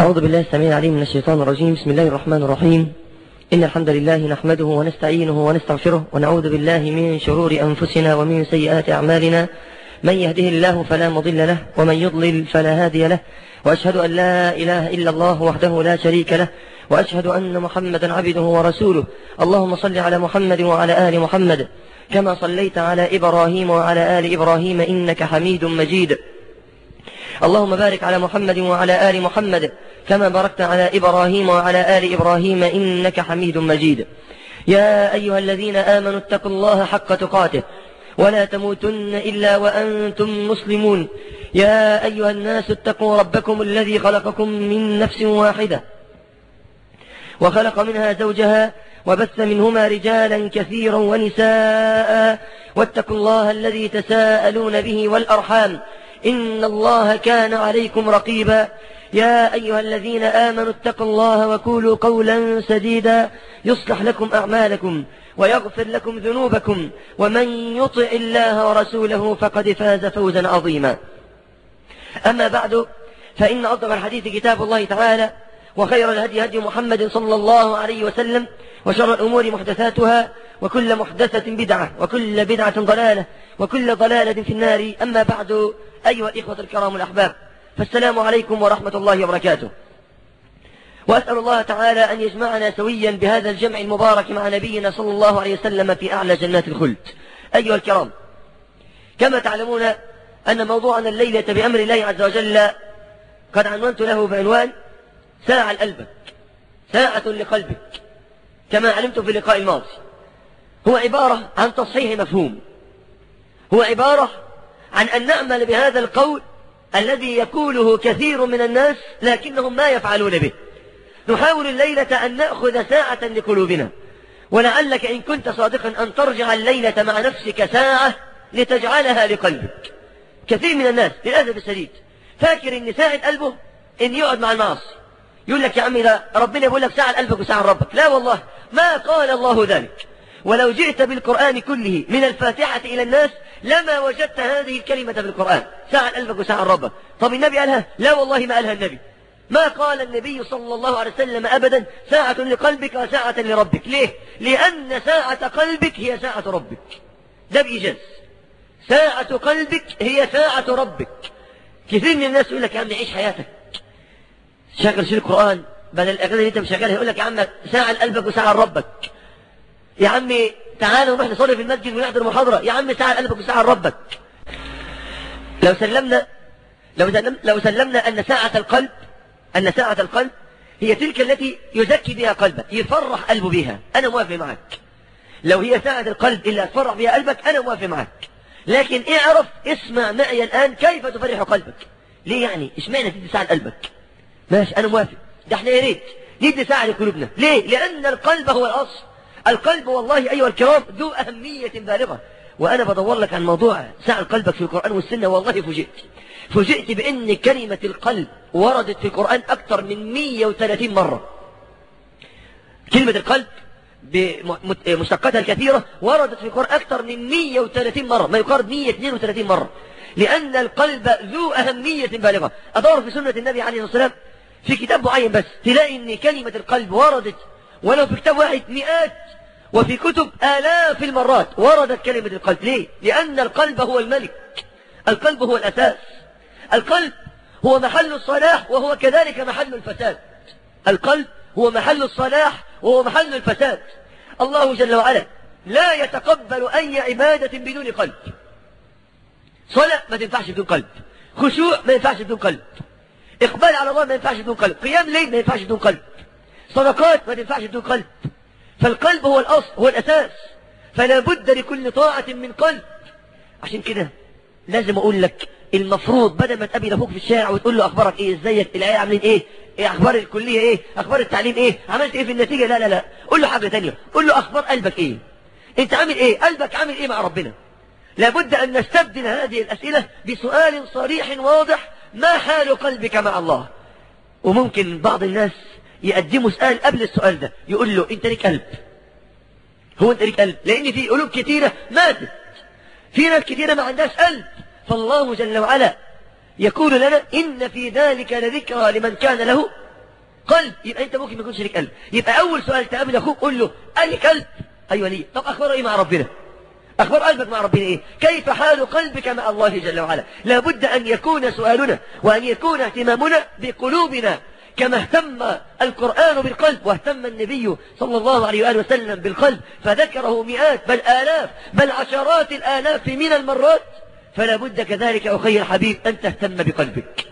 أعوذ بالله السميع العليم من الشيطان الرجيم بسم الله الرحمن الرحيم إن الحمد لله نحمده ونستعينه ونستغفره ونعوذ بالله من شرور أنفسنا ومن سيئات أعمالنا من يهده الله فلا مضل له ومن يضلل فلا هادي له وأشهد أن لا إله إلا الله وحده لا شريك له وأشهد أن محمدا عبده ورسوله اللهم صل على محمد وعلى آل محمد كما صليت على إبراهيم وعلى آل إبراهيم إنك حميد مجيد اللهم بارك على محمد وعلى آل محمد كما باركت على إبراهيم وعلى آل إبراهيم إنك حميد مجيد يا أيها الذين آمنوا اتقوا الله حق تقاته ولا تموتن إلا وأنتم مسلمون يا أيها الناس اتقوا ربكم الذي خلقكم من نفس واحدة وخلق منها زوجها وبث منهما رجالا كثيرا ونساء واتقوا الله الذي تساءلون به والأرحام إن الله كان عليكم رقيبا يا أيها الذين آمنوا اتقوا الله وقولوا قولا سديدا يصلح لكم أعمالكم ويغفر لكم ذنوبكم ومن يطع الله ورسوله فقد فاز فوزا عظيما أما بعد فإن أصدق الحديث كتاب الله تعالى وخير الهدي هدي محمد صلى الله عليه وسلم وشر الأمور محدثاتها وكل محدثة بدعة وكل بدعة ضلالة وكل ضلالة في النار أما بعد أيها الإخوة الكرام الأحباب فالسلام عليكم ورحمة الله وبركاته وأسأل الله تعالى أن يجمعنا سويا بهذا الجمع المبارك مع نبينا صلى الله عليه وسلم في أعلى جنات الخلد أيها الكرام كما تعلمون أن موضوعنا الليلة بأمر الله عز وجل قد عنونت له بعنوان ساعة لقلبك ساعة لقلبك كما علمت في اللقاء الماضي هو عبارة عن تصحيح مفهوم هو عبارة عن أن نعمل بهذا القول الذي يقوله كثير من الناس لكنهم ما يفعلون به نحاول الليلة أن نأخذ ساعة لقلوبنا ولعلك إن كنت صادقا أن ترجع الليلة مع نفسك ساعة لتجعلها لقلبك كثير من الناس للأسف الشديد فاكر إن ساعة قلبه إن يقعد مع المعاصي يقول لك يا عمي لا ربنا يقول لك ساعة قلبك وساعة ربك لا والله ما قال الله ذلك ولو جئت بالقرآن كله من الفاتحة إلى الناس لما وجدت هذه الكلمة في القرآن ساعة قلبك وساعة ربك طب النبي قالها لا والله ما قالها النبي ما قال النبي صلى الله عليه وسلم أبدا ساعة لقلبك وساعة لربك ليه؟ لأن ساعة قلبك هي ساعة ربك ده بإيجاز ساعة قلبك هي ساعة ربك كثير من الناس يقول لك يا عم عيش حياتك شغل شيل القرآن بدل الأغاني اللي أنت مشغلها يقول لك يا عم ساعة لقلبك وساعة لربك يا عمي تعالى ونروح نصلي في المسجد ونحضر محاضرة يا عم ساعة لقلبك وساعة لربك لو سلمنا لو سلم لو سلمنا أن ساعة القلب أن ساعة القلب هي تلك التي يزكي بها قلبك يفرح قلبه بها أنا موافق معك لو هي ساعة القلب إلا تفرح بها قلبك أنا موافق معك لكن اعرف اسمع معي الآن كيف تفرح قلبك ليه يعني اشمعنى تدي ساعة قلبك ماشي أنا موافق ده احنا يا ريت ندي ساعة لقلوبنا ليه لأن القلب هو الأصل القلب والله أيها الكرام ذو أهمية بالغة وأنا بدور لك عن موضوع ساعة قلبك في القرآن والسنة والله فوجئت فوجئت بأن كلمة القلب وردت في القرآن أكثر من 130 مرة كلمة القلب بمشتقاتها الكثيرة وردت في القرآن أكثر من 130 مرة ما يقارب 132 مرة لأن القلب ذو أهمية بالغة أدور في سنة النبي عليه الصلاة والسلام في كتاب معين بس تلاقي أن كلمة القلب وردت ولو في كتاب واحد مئات وفي كتب آلاف المرات وردت كلمة القلب ليه؟ لأن القلب هو الملك القلب هو الأساس القلب هو محل الصلاح وهو كذلك محل الفساد القلب هو محل الصلاح وهو محل الفساد الله جل وعلا لا يتقبل أي عبادة بدون قلب صلاة ما تنفعش بدون قلب خشوع ما ينفعش بدون قلب إقبال على الله ما ينفعش بدون قلب قيام ليل ما ينفعش بدون قلب صدقات ما تنفعش بدون قلب فالقلب هو الأصل هو الأساس فلا بد لكل طاعة من قلب عشان كده لازم أقول لك المفروض بدل ما تقابل أخوك في الشارع وتقول له أخبارك إيه إزيك العيال عاملين إيه إيه أخبار الكلية إيه أخبار التعليم إيه عملت إيه في النتيجة لا لا لا قول له حاجة تانية قول له أخبار قلبك إيه أنت عامل إيه قلبك عامل إيه مع ربنا لابد أن نستبدل هذه الأسئلة بسؤال صريح واضح ما حال قلبك مع الله وممكن بعض الناس يقدموا سؤال قبل السؤال ده يقول له انت ليك قلب هو انت ليك قلب لان في قلوب كثيرة ماتت في ناس كثيرة ما عندهاش قلب فالله جل وعلا يقول لنا إن في ذلك لذكرى لمن كان له قلب يبقى انت ممكن ما يكونش لك قلب يبقى اول سؤال تقابل اخوك قول له قال لي قلب ايوه ليه طب اخباره ايه مع ربنا أخبار قلبك مع ربنا إيه كيف حال قلبك مع الله جل وعلا لابد أن يكون سؤالنا وأن يكون اهتمامنا بقلوبنا كما اهتم القرآن بالقلب واهتم النبي صلى الله عليه وآله وسلم بالقلب فذكره مئات بل آلاف بل عشرات الآلاف من المرات فلا بد كذلك أخي الحبيب أن تهتم بقلبك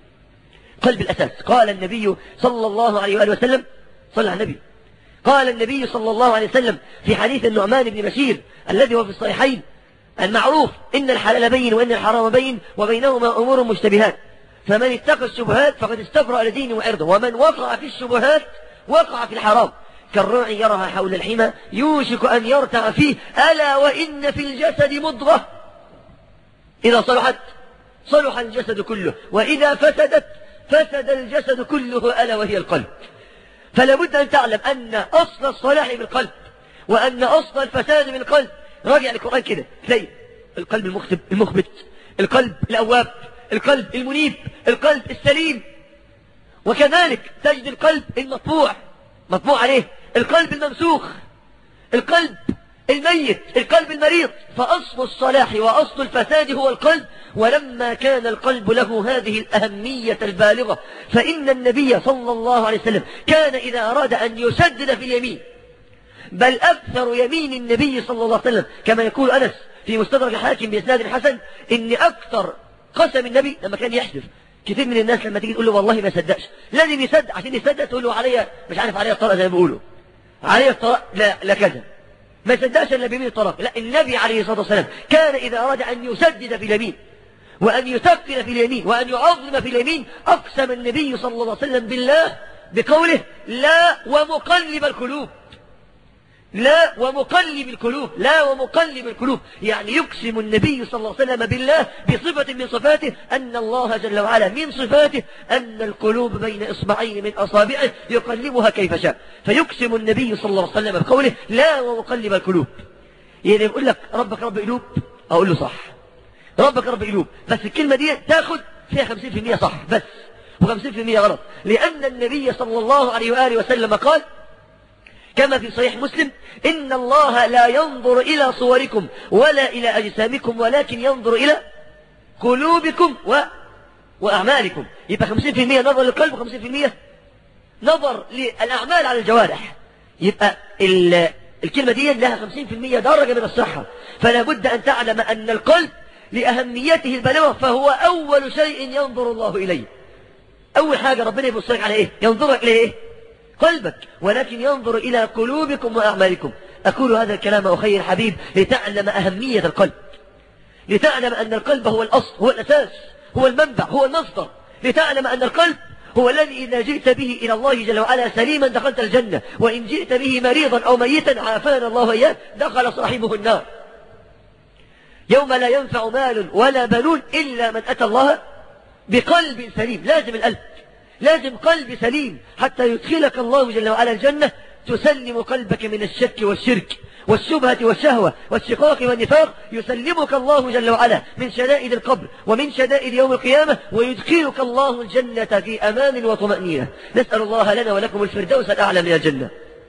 قلب الأساس قال النبي صلى الله عليه وآله وسلم صلى على النبي قال النبي صلى الله عليه وسلم في حديث النعمان بن بشير الذي هو في الصحيحين المعروف إن الحلال بين وإن الحرام بين وبينهما أمور مشتبهات فمن اتقى الشبهات فقد استبرأ لدينه وعرضه ومن وقع في الشبهات وقع في الحرام كالراعي يرها حول الحمى يوشك أن يرتع فيه ألا وإن في الجسد مضغة إذا صلحت صلح الجسد كله وإذا فسدت فسد الجسد كله ألا وهي القلب فلا بد أن تعلم أن أصل الصلاح بالقلب وأن أصل الفساد بالقلب راجع القرآن كده تلاقي القلب المخبت المخبت القلب الأواب القلب المنيب القلب السليم وكذلك تجد القلب المطبوع مطبوع عليه القلب الممسوخ القلب الميت القلب المريض فأصل الصلاح وأصل الفساد هو القلب ولما كان القلب له هذه الأهمية البالغة فإن النبي صلى الله عليه وسلم كان إذا أراد أن يسدد في اليمين بل أكثر يمين النبي صلى الله عليه وسلم كما يقول أنس في مستدرك الحاكم بإسناد حسن إن أكثر قسم النبي لما كان يحلف كثير من الناس لما تيجي تقول له والله ما صدقش لازم يصدق عشان يصدق تقول له عليا مش عارف عليا الطلاق زي ما بيقولوا عليا الطلاق لا لا كذا ما يصدقش الا بيمين الطلاق لا النبي عليه الصلاه والسلام كان اذا اراد ان يسدد في اليمين وان يثقل في اليمين وان يعظم في اليمين اقسم النبي صلى الله عليه وسلم بالله بقوله لا ومقلب القلوب لا ومقلب القلوب لا ومقلب القلوب يعني يقسم النبي صلى الله عليه وسلم بالله بصفة من صفاته أن الله جل وعلا من صفاته أن القلوب بين إصبعين من أصابعه يقلبها كيف شاء فيقسم النبي صلى الله عليه وسلم بقوله لا ومقلب القلوب يعني يقول لك ربك رب قلوب أقول له صح ربك رب قلوب بس الكلمة دي تاخد فيها 50% صح بس و50% غلط لأن النبي صلى الله عليه وآله وسلم قال كما في صحيح مسلم إن الله لا ينظر إلى صوركم ولا إلى أجسامكم ولكن ينظر إلى قلوبكم و... وأعمالكم يبقى 50% نظر للقلب و50% نظر للأعمال على الجوارح يبقى ال... الكلمة دي لها 50% درجة من الصحة فلا بد أن تعلم أن القلب لأهميته البالغة فهو أول شيء ينظر الله إليه أول حاجة ربنا يبصرك على إيه ينظرك إليه إيه قلبك ولكن ينظر إلى قلوبكم وأعمالكم أقول هذا الكلام أخي الحبيب لتعلم أهمية القلب لتعلم أن القلب هو الأصل هو الأساس هو المنبع هو المصدر لتعلم أن القلب هو الذي إذا جئت به إلى الله جل وعلا سليما دخلت الجنة وإن جئت به مريضا أو ميتا عافانا الله إياه دخل صاحبه النار يوم لا ينفع مال ولا بنون إلا من أتى الله بقلب سليم لازم القلب لازم قلب سليم حتى يدخلك الله جل وعلا الجنة تسلم قلبك من الشك والشرك والشبهة والشهوة والشقاق والنفاق يسلمك الله جل وعلا من شدائد القبر ومن شدائد يوم القيامة ويدخلك الله الجنة في أمان وطمأنينة نسأل الله لنا ولكم الفردوس الأعلى من الجنة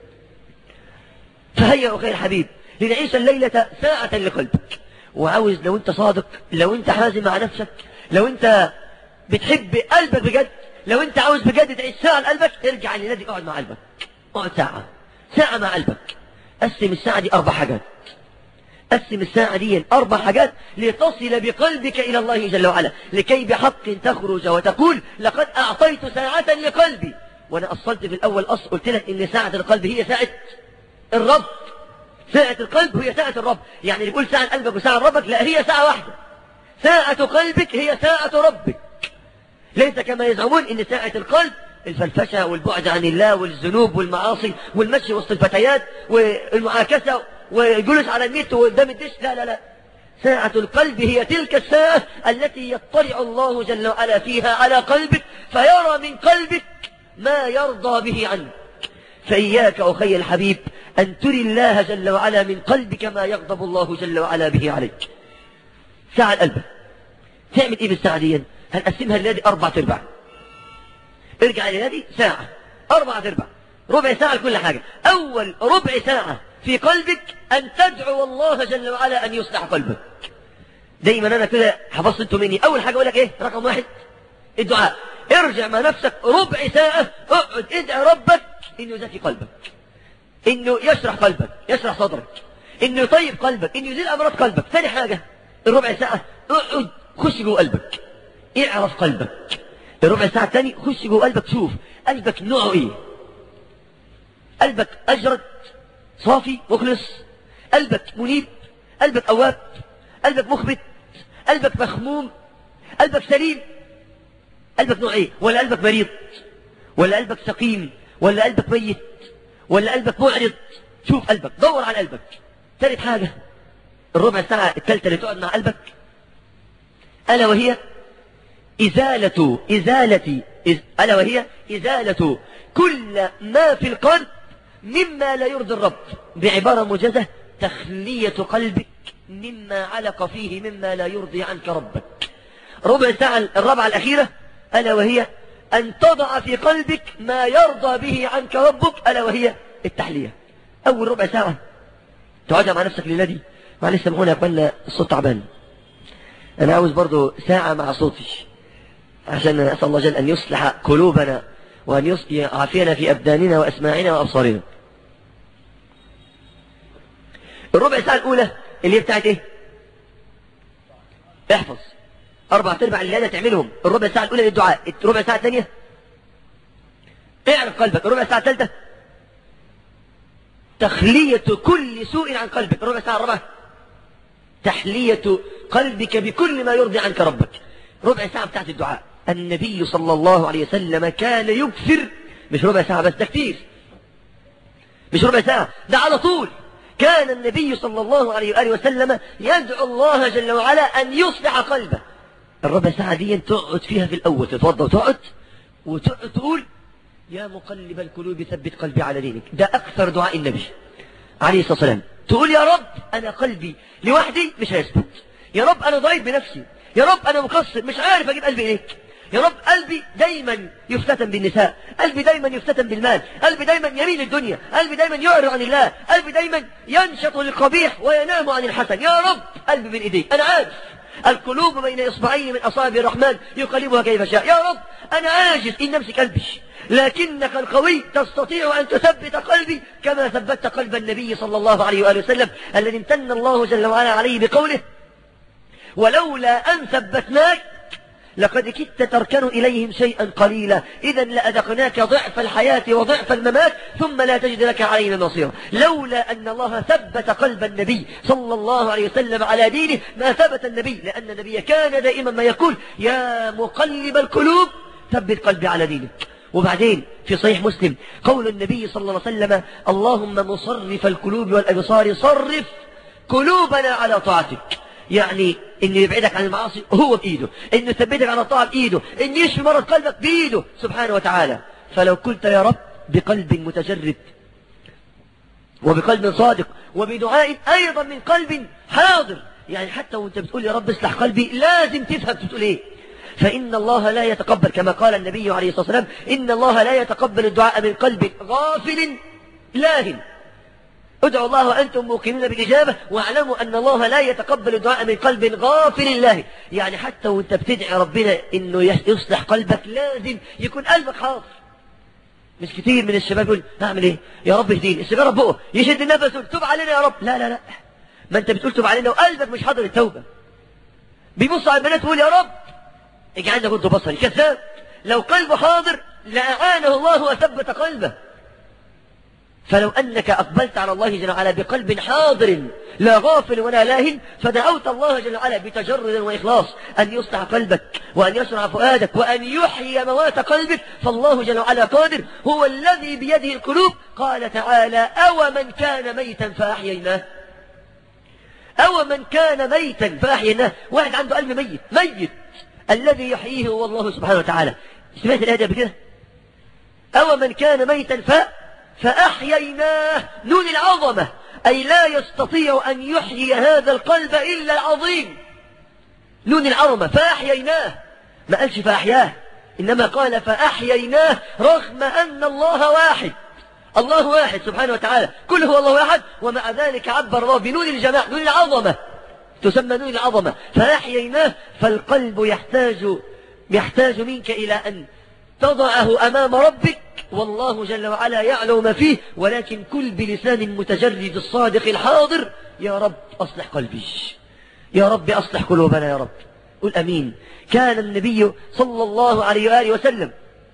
فهيا أخي الحبيب لنعيش الليلة ساعة لقلبك وعاوز لو انت صادق لو انت حازم مع نفسك لو انت بتحب قلبك بجد لو انت عاوز بجد تعيش ساعة لقلبك ارجع لنادي اقعد مع قلبك اقعد ساعة ساعة مع قلبك قسم الساعة دي أربع حاجات قسم الساعة دي أربع حاجات لتصل بقلبك إلى الله جل وعلا لكي بحق تخرج وتقول لقد أعطيت ساعة لقلبي وأنا أصلت في الأول أصل قلت لك إن ساعة القلب هي ساعة الرب ساعة القلب هي ساعة الرب يعني اللي يقول ساعة قلبك وساعة ربك لا هي ساعة واحدة ساعة قلبك هي ساعة ربك ليس كما يزعمون ان ساعة القلب الفلفشة والبعد عن الله والذنوب والمعاصي والمشي وسط الفتيات والمعاكسة والجلوس على النت وقدام الدش لا لا لا ساعة القلب هي تلك الساعة التي يطلع الله جل وعلا فيها على قلبك فيرى من قلبك ما يرضى به عنك فإياك أخي الحبيب أن تري الله جل وعلا من قلبك ما يغضب الله جل وعلا به عليك ساعة القلب تعمل إيه بالساعة دي هنقسمها الليلة أربع أرباع ارجع الليلة ساعة أربعة أرباع ربع ساعة لكل حاجة أول ربع ساعة في قلبك أن تدعو الله جل وعلا أن يصلح قلبك دايما أنا كده حفظت انتوا مني أول حاجة أقول لك إيه رقم واحد الدعاء ارجع مع نفسك ربع ساعة اقعد ادعي ربك إنه يزكي قلبك إنه يشرح قلبك يشرح صدرك إنه يطيب قلبك إنه يزيل أمراض قلبك ثاني حاجة الربع ساعة اقعد خش جوه قلبك اعرف قلبك الربع ساعة الثاني خش جوه قلبك شوف قلبك نوعه ايه قلبك أجرد صافي مخلص قلبك منيب قلبك أواب قلبك مخبت قلبك مخموم قلبك سليم قلبك نوع ايه ولا قلبك مريض ولا قلبك سقيم ولا قلبك ميت ولا قلبك معرض شوف قلبك دور على قلبك ثالث حاجة الربع ساعة الثالثة اللي تقعد مع قلبك ألا وهي إزالة إزالة إز... ألا وهي إزالة كل ما في القلب مما لا يرضي الرب بعبارة موجزة تخلية قلبك مما علق فيه مما لا يرضي عنك ربك ربع ساعة الرابعة الأخيرة ألا وهي أن تضع في قلبك ما يرضى به عنك ربك ألا وهي التحلية أول ربع ساعة تقعدها مع نفسك لنادي معلش سامحوني يا أخوانا الصوت تعبان أنا عاوز برضو ساعة مع صوتي عشان أسأل الله جل أن يصلح قلوبنا وأن يعافينا في أبداننا وأسماعنا وأبصارنا الربع ساعة الأولى اللي هي بتاعت إيه احفظ أربع أرباع اللي أنا تعملهم الربع ساعة الأولى للدعاء الربع ساعة الثانية اعرف قلبك الربع ساعة الثالثة تخلية كل سوء عن قلبك الربع ساعة الرابعة تحلية قلبك بكل ما يرضي عنك ربك ربع ساعة بتاعت الدعاء النبي صلى الله عليه وسلم كان يكثر مش ربع ساعة بس ده كتير مش ربع ساعة ده على طول كان النبي صلى الله عليه وآله وسلم يدعو الله جل وعلا أن يصلح قلبه الربع ساعة دي تقعد فيها في الأول تتوضى وتقعد وتقعد تقول يا مقلب القلوب ثبت قلبي على دينك ده أكثر دعاء النبي عليه الصلاة والسلام تقول يا رب أنا قلبي لوحدي مش هيثبت يا رب أنا ضعيف بنفسي يا رب أنا مقصر مش عارف أجيب قلبي إليك يا رب قلبي دايما يفتتن بالنساء قلبي دايما يفتتن بالمال قلبي دايما يميل الدنيا قلبي دايما يعرض عن الله قلبي دايما ينشط للقبيح وينام عن الحسن يا رب قلبي بين ايديك انا عارف القلوب بين اصبعين من اصابع الرحمن يقلبها كيف شاء يا رب انا عاجز ان امسك قلبي لكنك القوي تستطيع أن تثبت قلبي كما ثبت قلب النبي صلى الله عليه وآله وسلم الذي امتن الله جل وعلا عليه بقوله ولولا أن ثبتناك لقد كدت تركن إليهم شيئا قليلا إذا لأذقناك ضعف الحياة وضعف الممات ثم لا تجد لك علينا نصيرا لولا أن الله ثبت قلب النبي صلى الله عليه وسلم على دينه ما ثبت النبي لأن النبي كان دائما ما يقول يا مقلب القلوب ثبت قلبي على دينك وبعدين في صحيح مسلم قول النبي صلى الله عليه وسلم اللهم مصرف القلوب والأبصار صرف قلوبنا على طاعتك يعني انه يبعدك عن المعاصي هو بايده انه يثبتك على الطاعه بايده انه يشفي مرض قلبك بايده سبحانه وتعالى فلو قلت يا رب بقلب متجرد وبقلب صادق وبدعاء ايضا من قلب حاضر يعني حتى وانت بتقول يا رب اصلح قلبي لازم تفهم بتقول ايه فإن الله لا يتقبل كما قال النبي عليه الصلاة والسلام إن الله لا يتقبل الدعاء من قلب غافل لاهن ادعوا الله وأنتم موقنون بالإجابة واعلموا أن الله لا يتقبل الدعاء من قلب غافل الله يعني حتى وانت بتدعي ربنا انه يصلح قلبك لازم يكون قلبك حاضر مش كتير من الشباب يقول اعمل ايه يا رب اهديني السيجاره بقه يشد النفس يقول توب علينا يا رب لا لا لا ما انت بتقول توب علينا وقلبك مش حاضر التوبه بيبص على البنات ويقول يا رب اجعلنا غض بصري كذاب لو قلبه حاضر لأعانه الله وثبت قلبه فلو أنك أقبلت على الله جل وعلا بقلب حاضر لا غافل ولا لاهن فدعوت الله جل وعلا بتجرد وإخلاص أن يصلح قلبك وأن يشرع فؤادك وأن يحيي موات قلبك فالله جل وعلا قادر هو الذي بيده القلوب قال تعالى أو من كان ميتا فأحييناه أو من كان ميتا فأحييناه واحد عنده قلب ميت ميت الذي يحييه هو الله سبحانه وتعالى سمعت الآية قبل كده أو من كان ميتا ف... فأحييناه نون العظمة أي لا يستطيع أن يحيي هذا القلب إلا العظيم نون العظمة فأحييناه ما قالش فأحياه إنما قال فأحييناه رغم أن الله واحد الله واحد سبحانه وتعالى كل هو الله واحد ومع ذلك عبر الله بنون الجماع نون العظمة تسمى نون العظمة فأحييناه فالقلب يحتاج يحتاج منك إلى أن تضعه أمام ربك والله جل وعلا يعلم ما فيه ولكن كل بلسان متجرد الصادق الحاضر يا رب أصلح قلبي يا رب أصلح قلوبنا يا رب قل أمين كان النبي صلى الله عليه وآله وسلم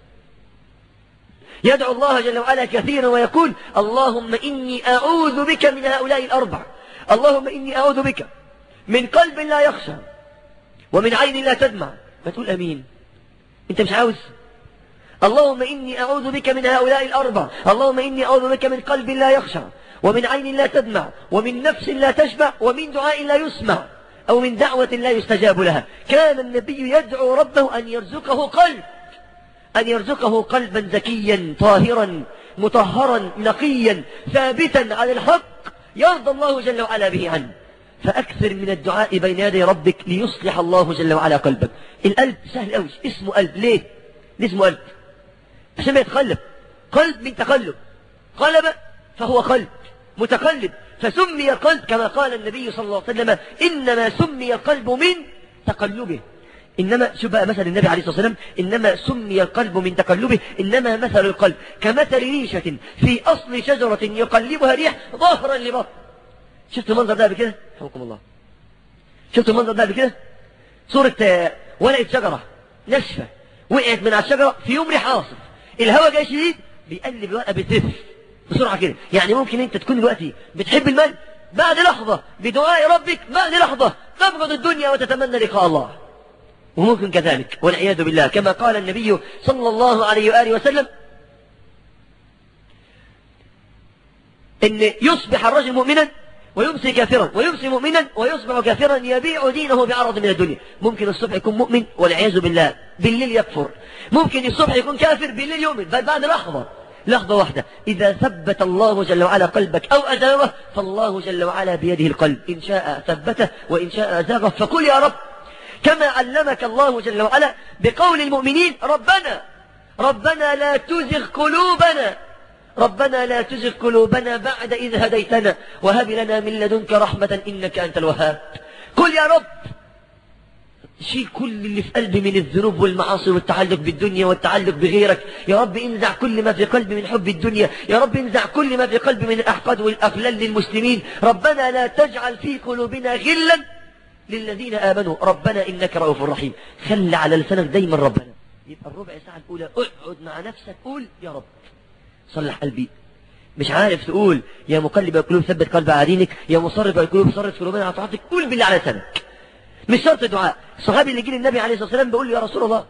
يدعو الله جل وعلا كثيرا ويقول اللهم إني أعوذ بك من هؤلاء الأربع اللهم إني أعوذ بك من قلب لا يخشى ومن عين لا تدمع ما تقول أمين أنت مش عاوز اللهم إني أعوذ بك من هؤلاء الأربع اللهم إني أعوذ بك من قلب لا يخشى ومن عين لا تدمع ومن نفس لا تشبع ومن دعاء لا يسمع أو من دعوة لا يستجاب لها كان النبي يدعو ربه أن يرزقه قلب أن يرزقه قلبا زكيا طاهرا مطهرا نقيا ثابتا على الحق يرضى الله جل وعلا به عنه فأكثر من الدعاء بين يدي ربك ليصلح الله جل وعلا قلبك القلب سهل قوي اسمه قلب ليه؟ ليه اسمه قلب؟ عشان ما يتقلب قلب من تقلب قلب فهو قلب متقلب فسمي القلب كما قال النبي صلى الله عليه وسلم إنما سمي القلب من تقلبه إنما شو بقى مثل النبي عليه الصلاة والسلام إنما سمي القلب من تقلبه إنما مثل القلب كمثل ريشة في أصل شجرة يقلبها ريح ظهرا لبطن شفت المنظر ده بكده حكم الله شفت المنظر ده بكده صورة ورقة شجرة ناشفة وقعت من على الشجرة في يوم ريح عاصف الهواء جاي شديد بيقلب الورقة بتف بسرعة كده يعني ممكن انت تكون دلوقتي بتحب المال بعد لحظة بدعاء ربك بعد لحظة تبغض الدنيا وتتمنى لقاء الله وممكن كذلك والعياذ بالله كما قال النبي صلى الله عليه وآله وسلم ان يصبح الرجل مؤمنا ويمسي كافرا ويمسي مؤمنا ويصبح كافرا يبيع دينه بعرض من الدنيا ممكن الصبح يكون مؤمن والعياذ بالله بالليل يكفر ممكن الصبح يكون كافر بالليل يؤمن بل بعد لحظة لحظة واحدة إذا ثبت الله جل وعلا قلبك أو أزاغه فالله جل وعلا بيده القلب إن شاء ثبته وإن شاء أزاغه فقل يا رب كما علمك الله جل وعلا بقول المؤمنين ربنا ربنا لا تزغ قلوبنا ربنا لا تزغ قلوبنا بعد إذ هديتنا وهب لنا من لدنك رحمة إنك أنت الوهاب قل يا رب شيل كل اللي في قلبي من الذنوب والمعاصي والتعلق بالدنيا والتعلق بغيرك يا رب انزع كل ما في قلبي من حب الدنيا يا رب انزع كل ما في قلبي من الأحقاد والأغلال للمسلمين ربنا لا تجعل في قلوبنا غلا للذين آمنوا ربنا إنك رؤوف رحيم خل على لسانك دايما ربنا يبقى الربع ساعة الأولى اقعد مع نفسك قول يا رب صلح قلبي مش عارف تقول يا مقلب القلوب ثبت قلب على دينك يا مصرف القلوب صرف قلوبنا على طاعتك قول بالله على لسانك مش شرط دعاء الصحابي اللي جه للنبي عليه الصلاه والسلام بيقول له يا رسول الله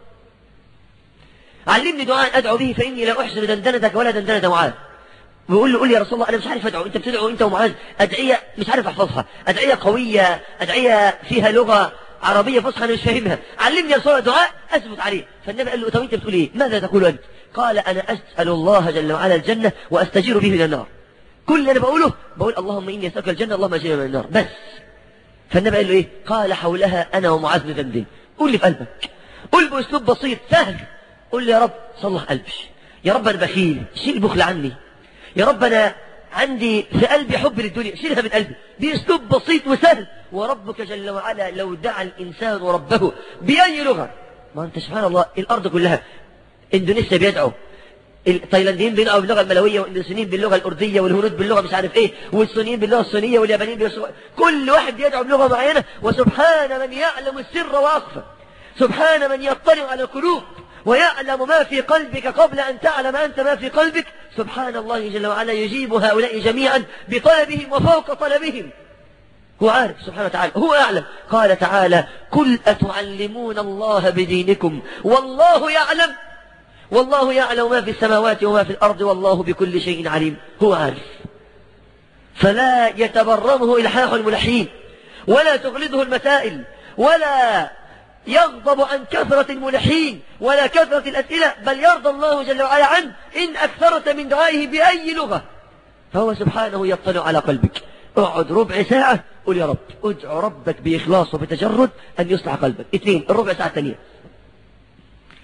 علمني دعاء ادعو به فاني لا احسن دندنتك ولا دندنه معاذ بيقول له قول لي يا رسول الله انا مش عارف ادعو انت بتدعو انت ومعاذ ادعيه مش عارف احفظها ادعيه قويه ادعيه فيها لغه عربيه فصحى انا مش فاهمها علمني يا رسول الله دعاء اثبت عليه فالنبي قال له طب انت بتقول ايه ماذا تقول انت قال انا اسال الله جل وعلا الجنه واستجير به من النار كل اللي انا بقوله بقول اللهم اني اسالك الجنه اللهم اجرني من النار بس فالنبي قال له ايه قال حولها انا ومعاذ ندندن قول لي في قلبك قول باسلوب بسيط سهل قول لي يا رب صلح قلبي يا رب انا بخيل شيل البخل عني يا رب انا عندي في قلبي حب للدنيا شيلها من قلبي باسلوب بسيط وسهل وربك جل وعلا لو دعا الانسان ربه باي لغه ما انت سبحان الله الارض كلها اندونيسيا بيدعوا التايلانديين بيدعوا باللغه الملويه والاندونيسيين باللغه الارديه والهنود باللغه مش عارف ايه والصينيين باللغه الصينيه واليابانيين باللغه كل واحد بيدعو بلغه معينه وسبحان من يعلم السر واخفى سبحان من يطلع على القلوب ويعلم ما في قلبك قبل أن تعلم أنت ما في قلبك سبحان الله جل وعلا يجيب هؤلاء جميعا بطلبهم وفوق طلبهم هو عارف سبحانه وتعالى هو أعلم قال تعالى قل أتعلمون الله بدينكم والله يعلم والله يعلم ما في السماوات وما في الأرض والله بكل شيء عليم هو عارف فلا يتبرمه إلحاح الملحين ولا تغلظه المسائل ولا يغضب عن كثرة الملحين ولا كثرة الأسئلة بل يرضى الله جل وعلا عنه إن أكثرت من دعائه بأي لغة فهو سبحانه يطلع على قلبك اقعد ربع ساعة قل يا رب ادعو ربك بإخلاص وبتجرد أن يصلح قلبك اثنين الربع ساعة الثانية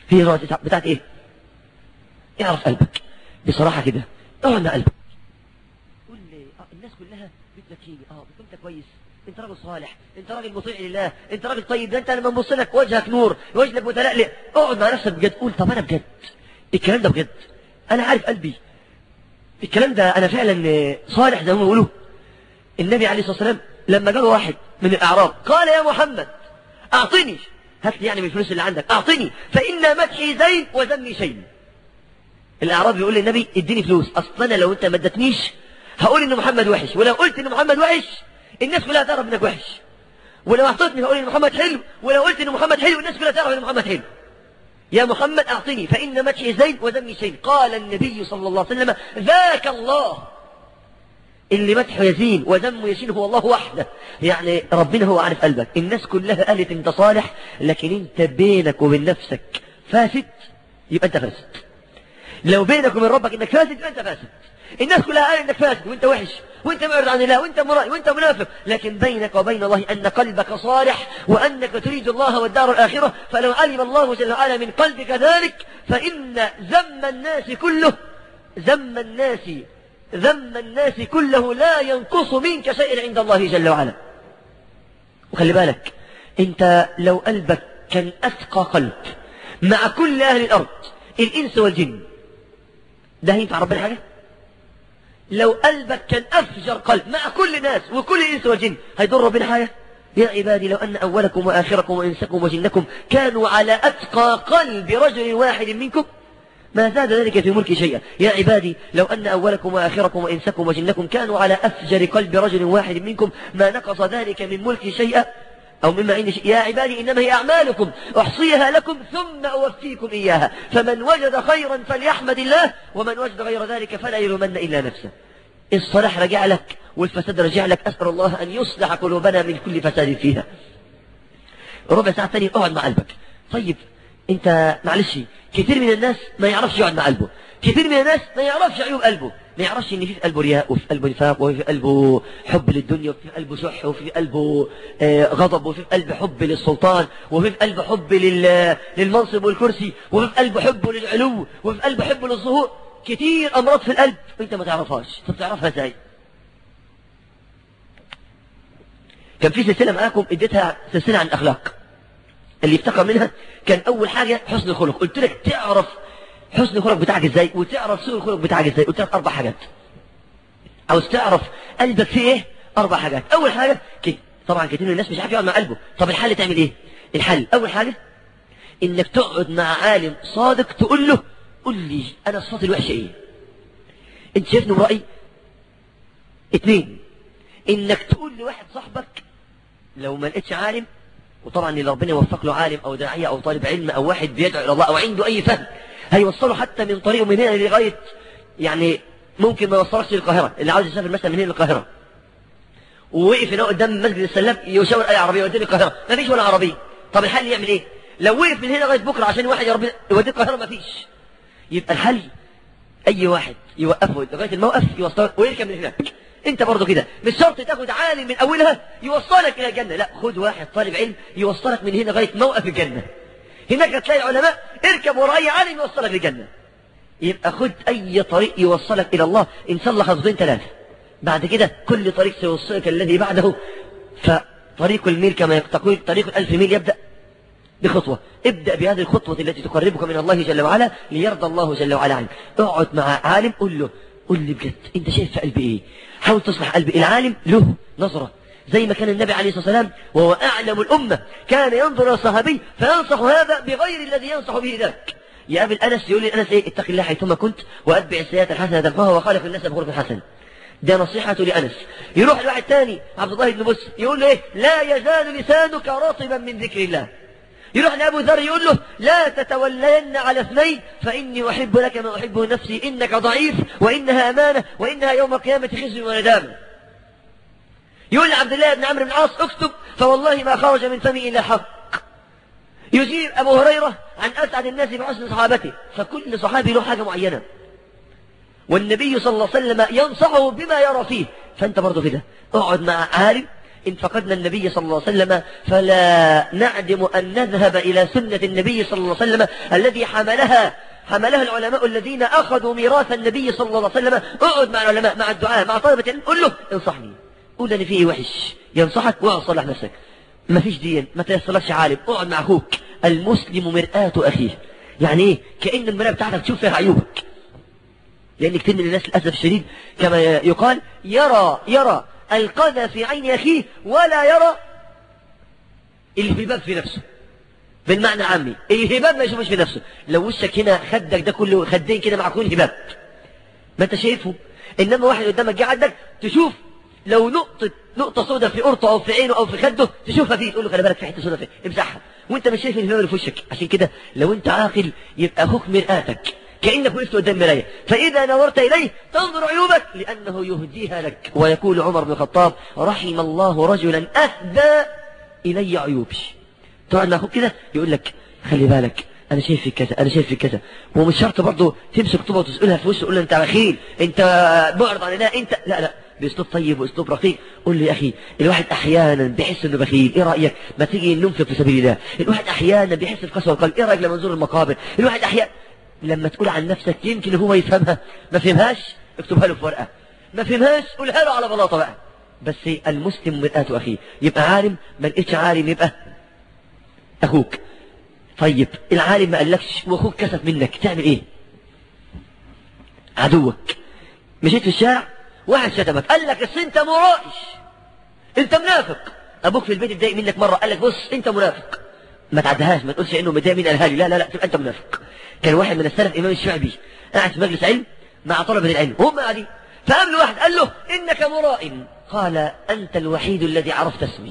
هي الوظيفة بتاعت ايه اعرف قلبك بصراحة كده اقعد مع قلبك قول لي آه الناس كلها بتزكيني اه بتقول انت كويس انت راجل صالح انت راجل مطيع لله انت راجل طيب ده انت لما نبص لك وجهك نور وجهك متلألئ اقعد مع نفسك بجد قول طب انا بجد الكلام ده بجد انا عارف قلبي الكلام ده انا فعلا صالح زي ما بيقولوا النبي عليه الصلاه والسلام لما جاله واحد من الاعراب قال يا محمد اعطني هات لي يعني من الفلوس اللي عندك اعطني فان مدحي زين وذمي شيء الاعراب بيقول للنبي اديني فلوس اصلا انا لو انت ما ادتنيش هقول ان محمد وحش ولو قلت ان محمد وحش الناس كلها تعرف انك وحش ولو اعطيتني هقول ان محمد حلو ولو قلت ان محمد حلو الناس كلها تعرف ان محمد حلو يا محمد أعطني فإن مدحي زين وذمي شيء قال النبي صلى الله عليه وسلم ذاك الله اللي مدحه يزين وذمه يشين هو الله وحده يعني ربنا هو عارف قلبك الناس كلها قالت انت صالح لكن انت بينك وبين نفسك فاسد يبقى انت فاسد لو بينك وبين ربك انك فاسد يبقى انت فاسد الناس كلها قالت انك فاسد وانت وحش وانت معرض عن الله وانت مرائي وانت منافق لكن بينك وبين الله ان قلبك صالح وانك تريد الله والدار الاخره فلو علم الله جل وعلا من قلبك ذلك فان ذم الناس كله ذم الناس ذم الناس كله لا ينقص منك شيء عند الله جل وعلا وخلي بالك انت لو قلبك كان اتقى قلب مع كل اهل الارض الانس والجن ده هينفع ربنا حاجه لو قلبك كان أفجر قلب مع كل الناس وكل الإنس والجن هيضر ربنا حاجة يا عبادي لو أن أولكم وآخركم وإنسكم وجنكم كانوا على أتقى قلب رجل واحد منكم ما زاد ذلك في ملك شيئا يا عبادي لو أن أولكم وآخركم وإنسكم وجنكم كانوا على أفجر قلب رجل واحد منكم ما نقص ذلك من ملك شيئا أو مما عندي شيء يا عبادي إنما هي أعمالكم أحصيها لكم ثم أوفيكم إياها فمن وجد خيرا فليحمد الله ومن وجد غير ذلك فلا يلومن إلا نفسه الصلاح رجع لك والفساد رجع لك أسأل الله أن يصلح قلوبنا من كل فساد فيها ربع ساعة ثانية اقعد مع قلبك طيب انت معلش كثير من الناس ما يعرفش يقعد مع قلبه كثير من الناس ما يعرفش عيوب قلبه ما يعرفش ان في في قلبه رياء وفي قلبه نفاق وفي قلبه حب للدنيا وفي قلبه شح وفي قلبه آه، غضب وفي قلبه حب للسلطان وفي قلبه حب لل- للمنصب والكرسي وفي قلبه حب للعلو وفي قلبه حب للظهور كتير امراض في القلب وانت ما تعرفهاش طب تعرفها ازاي كان في سلسله معاكم اديتها سلسله عن الاخلاق اللي يفتكر منها كان اول حاجه حسن الخلق قلت لك تعرف حسن الخلق بتاعك ازاي وتعرف سوء الخلق بتاعك ازاي قلت لك اربع حاجات عاوز تعرف قلبك فيه ايه اربع حاجات اول حاجه كده طبعا كتير من الناس مش عارف يقعد مع قلبه طب الحل تعمل ايه الحل اول حاجه انك تقعد مع عالم صادق تقول له قول لي انا صفاتي الوحشه ايه انت شايفني برأي اتنين انك تقول لواحد صاحبك لو ما لقيتش عالم وطبعا اللي ربنا يوفق له عالم او داعيه او طالب علم او واحد بيدعو الى الله او عنده اي فهم هيوصله حتى من طريقه من هنا لغايه يعني ممكن ما يوصلكش للقاهره اللي عاوز يسافر مثلا من هنا للقاهره ووقف هنا قدام مسجد السلام يشاور اي عربيه يوديه القاهره ما فيش ولا عربيه طب الحل يعمل ايه لو وقف من هنا لغايه بكره عشان واحد يربي يوديه القاهره ما فيش يبقى الحل اي واحد يوقفه لغايه الموقف يوصله ويركب من هناك انت برضه كده مش شرط تاخد عالم من اولها يوصلك الى الجنه لا خد واحد طالب علم يوصلك من هنا لغايه موقف الجنه هناك هتلاقي علماء اركب ورا اي عالم يوصلك للجنه يبقى خد اي طريق يوصلك الى الله ان شاء الله خطوتين ثلاثه بعد كده كل طريق سيوصلك الذي بعده فطريق الميل كما تقول طريق الألف ميل يبدأ بخطوة ابدأ بهذه الخطوة التي تقربك من الله جل وعلا ليرضى الله جل وعلا عنك اقعد مع عالم قل له قل لي بجد انت شايف في قلبي ايه حاول تصلح قلبي العالم له نظرة زي ما كان النبي عليه الصلاة والسلام وهو أعلم الأمة كان ينظر إلى الصحابي فينصح هذا بغير الذي ينصح به ذاك يقابل أنس يقول لي أنس إيه اتق الله حيثما كنت وأتبع السيئات الحسنة تمحوها وخالق الناس بخلق حسن ده نصيحته لأنس يروح لواحد تاني عبد الله بن بس يقول له إيه لا يزال لسانك رطبا من ذكر الله يروح لأبو ذر يقول له لا تتولين على اثنين فإني أحب لك ما أحبه نفسي إنك ضعيف وإنها أمانة وإنها يوم القيامة خزي وندامة يقول لعبد الله بن عمرو بن العاص اكتب فوالله ما خرج من فمي إلا حق يجيب أبو هريرة عن أسعد الناس بحسن صحابته فكل صحابي له حاجة معينة والنبي صلى الله عليه وسلم ينصحه بما يرى فيه فأنت برضه كده اقعد مع عالم إن فقدنا النبي صلى الله عليه وسلم فلا نعدم أن نذهب إلى سنة النبي صلى الله عليه وسلم الذي حملها حملها العلماء الذين أخذوا ميراث النبي صلى الله عليه وسلم اقعد مع العلماء مع الدعاء مع طلبة العلم قل له انصحني قول أنا فيه وحش ينصحك واقعد صلح نفسك ما فيش دين ما تيسرلكش عالم اقعد مع أخوك المسلم مرآة أخيه يعني إيه كأن المرآة بتاعتك تشوف فيها عيوبك لأن كثير من الناس للأسف الشديد كما يقال يرى يرى القذى في عين أخيه ولا يرى الهباب في نفسه بالمعنى العامي الهباب ما يشوفش في نفسه لو وشك هنا خدك ده كله خدين كده معكون هباب ما انت شايفه انما واحد قدامك جه عندك تشوف لو نقطة نقطة سوداء في قرطه او في عينه او في خده تشوفها فيه تقول له خلي بالك في حتة سوداء فيه امسحها وانت مش شايف الهباب اللي في وشك عشان كده لو انت عاقل يبقى اخوك مرآتك كأنك وقفت قدام مراية فإذا نظرت إليه تنظر عيوبك لأنه يهديها لك ويقول عمر بن الخطاب رحم الله رجلا أهدى إلي عيوبي تقعد مع أخوك كده يقول لك خلي بالك أنا شايف فيك كذا أنا شايف فيك كذا ومش شرط برضه تمسك طوبة وتسألها في وشه تقول له أنت بخيل أنت معرض عن الله أنت لا لا بأسلوب طيب وأسلوب رقيق قول لي يا أخي الواحد أحيانا بيحس إنه بخيل إيه رأيك ما تيجي ننفق في سبيل الله الواحد أحيانا بيحس بقسوة القلب إيه رأيك لما نزور المقابر الواحد أحيانا لما تقول عن نفسك يمكن هو يفهمها ما فهمهاش اكتبها له في ورقة ما فهمهاش قولها له على بلاطة بقى بس المسلم مرآة أخيه يبقى عالم ما لقيتش عالم يبقى أخوك طيب العالم ما قالكش وأخوك كسف منك تعمل إيه عدوك مشيت في الشارع واحد شتمك قال لك اصل انت مرائش انت منافق ابوك في البيت اتضايق منك مره قال لك بص انت منافق ما تعدهاش ما تقولش انه متضايق من قالها لي لا لا لا تبقى انت منافق كان واحد من السلف امام الشعبي قاعد في مجلس علم مع طلبه العلم هم قاعدين فقابل واحد قال له انك مرائن قال انت الوحيد الذي عرفت اسمي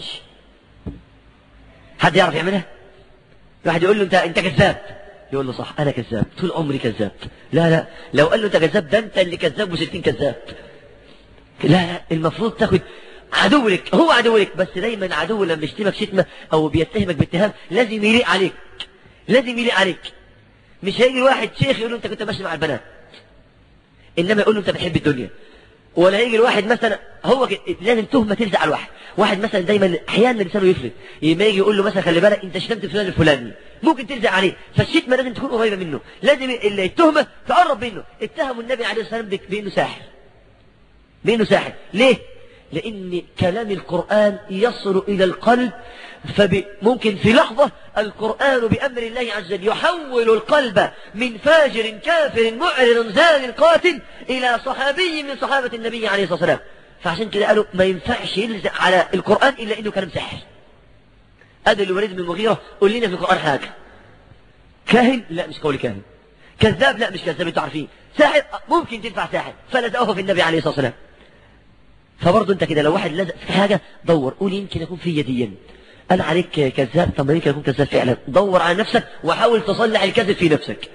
حد يعرف يعملها واحد يقول له انت انت كذاب يقول له صح انا كذاب طول عمري كذاب لا لا لو قال له انت كذاب ده انت اللي كذاب وستين كذاب لا لا المفروض تاخد عدو لك هو عدو لك بس دايما عدو لما بيشتمك شتمه او بيتهمك باتهام لازم يليق عليك لازم يليق عليك مش هيجي واحد شيخ يقول له انت كنت ماشي مع البنات انما يقول له انت بتحب الدنيا ولا يجي الواحد مثلا هو ك- لازم تهمه تلزق على الواحد واحد مثلا دايما احيانا لسانه يفلت لما يجي يقول له مثلا خلي بالك انت شتمت فلان الفلاني ممكن تلزق عليه فالشتمه لازم تكون قريبه منه لازم ال- التهمه تقرب منه اتهموا النبي عليه الصلاه والسلام بك- بانه ساحر بانه ساحر ليه لان كلام القران يصل الى القلب فممكن في لحظه القران بامر الله عز وجل يحول القلب من فاجر كافر معرض زان قاتل الى صحابي من صحابه النبي عليه الصلاه والسلام فعشان كده قالوا ما ينفعش يلزق على القران الا انه كلام سحر ادي الوليد بن المغيره قول لنا في القران حاجه كاهن لا مش قول كاهن كذاب لا مش كذاب انتوا عارفين ساحر ممكن تنفع ساحر فلزقوه في النبي عليه الصلاه والسلام فبرضه انت كده لو واحد لزق في حاجه دور قول يمكن يكون في يديا انا عليك كذاب طب ما يمكن يكون كذاب فعلا دور على نفسك وحاول تصلح الكذب في نفسك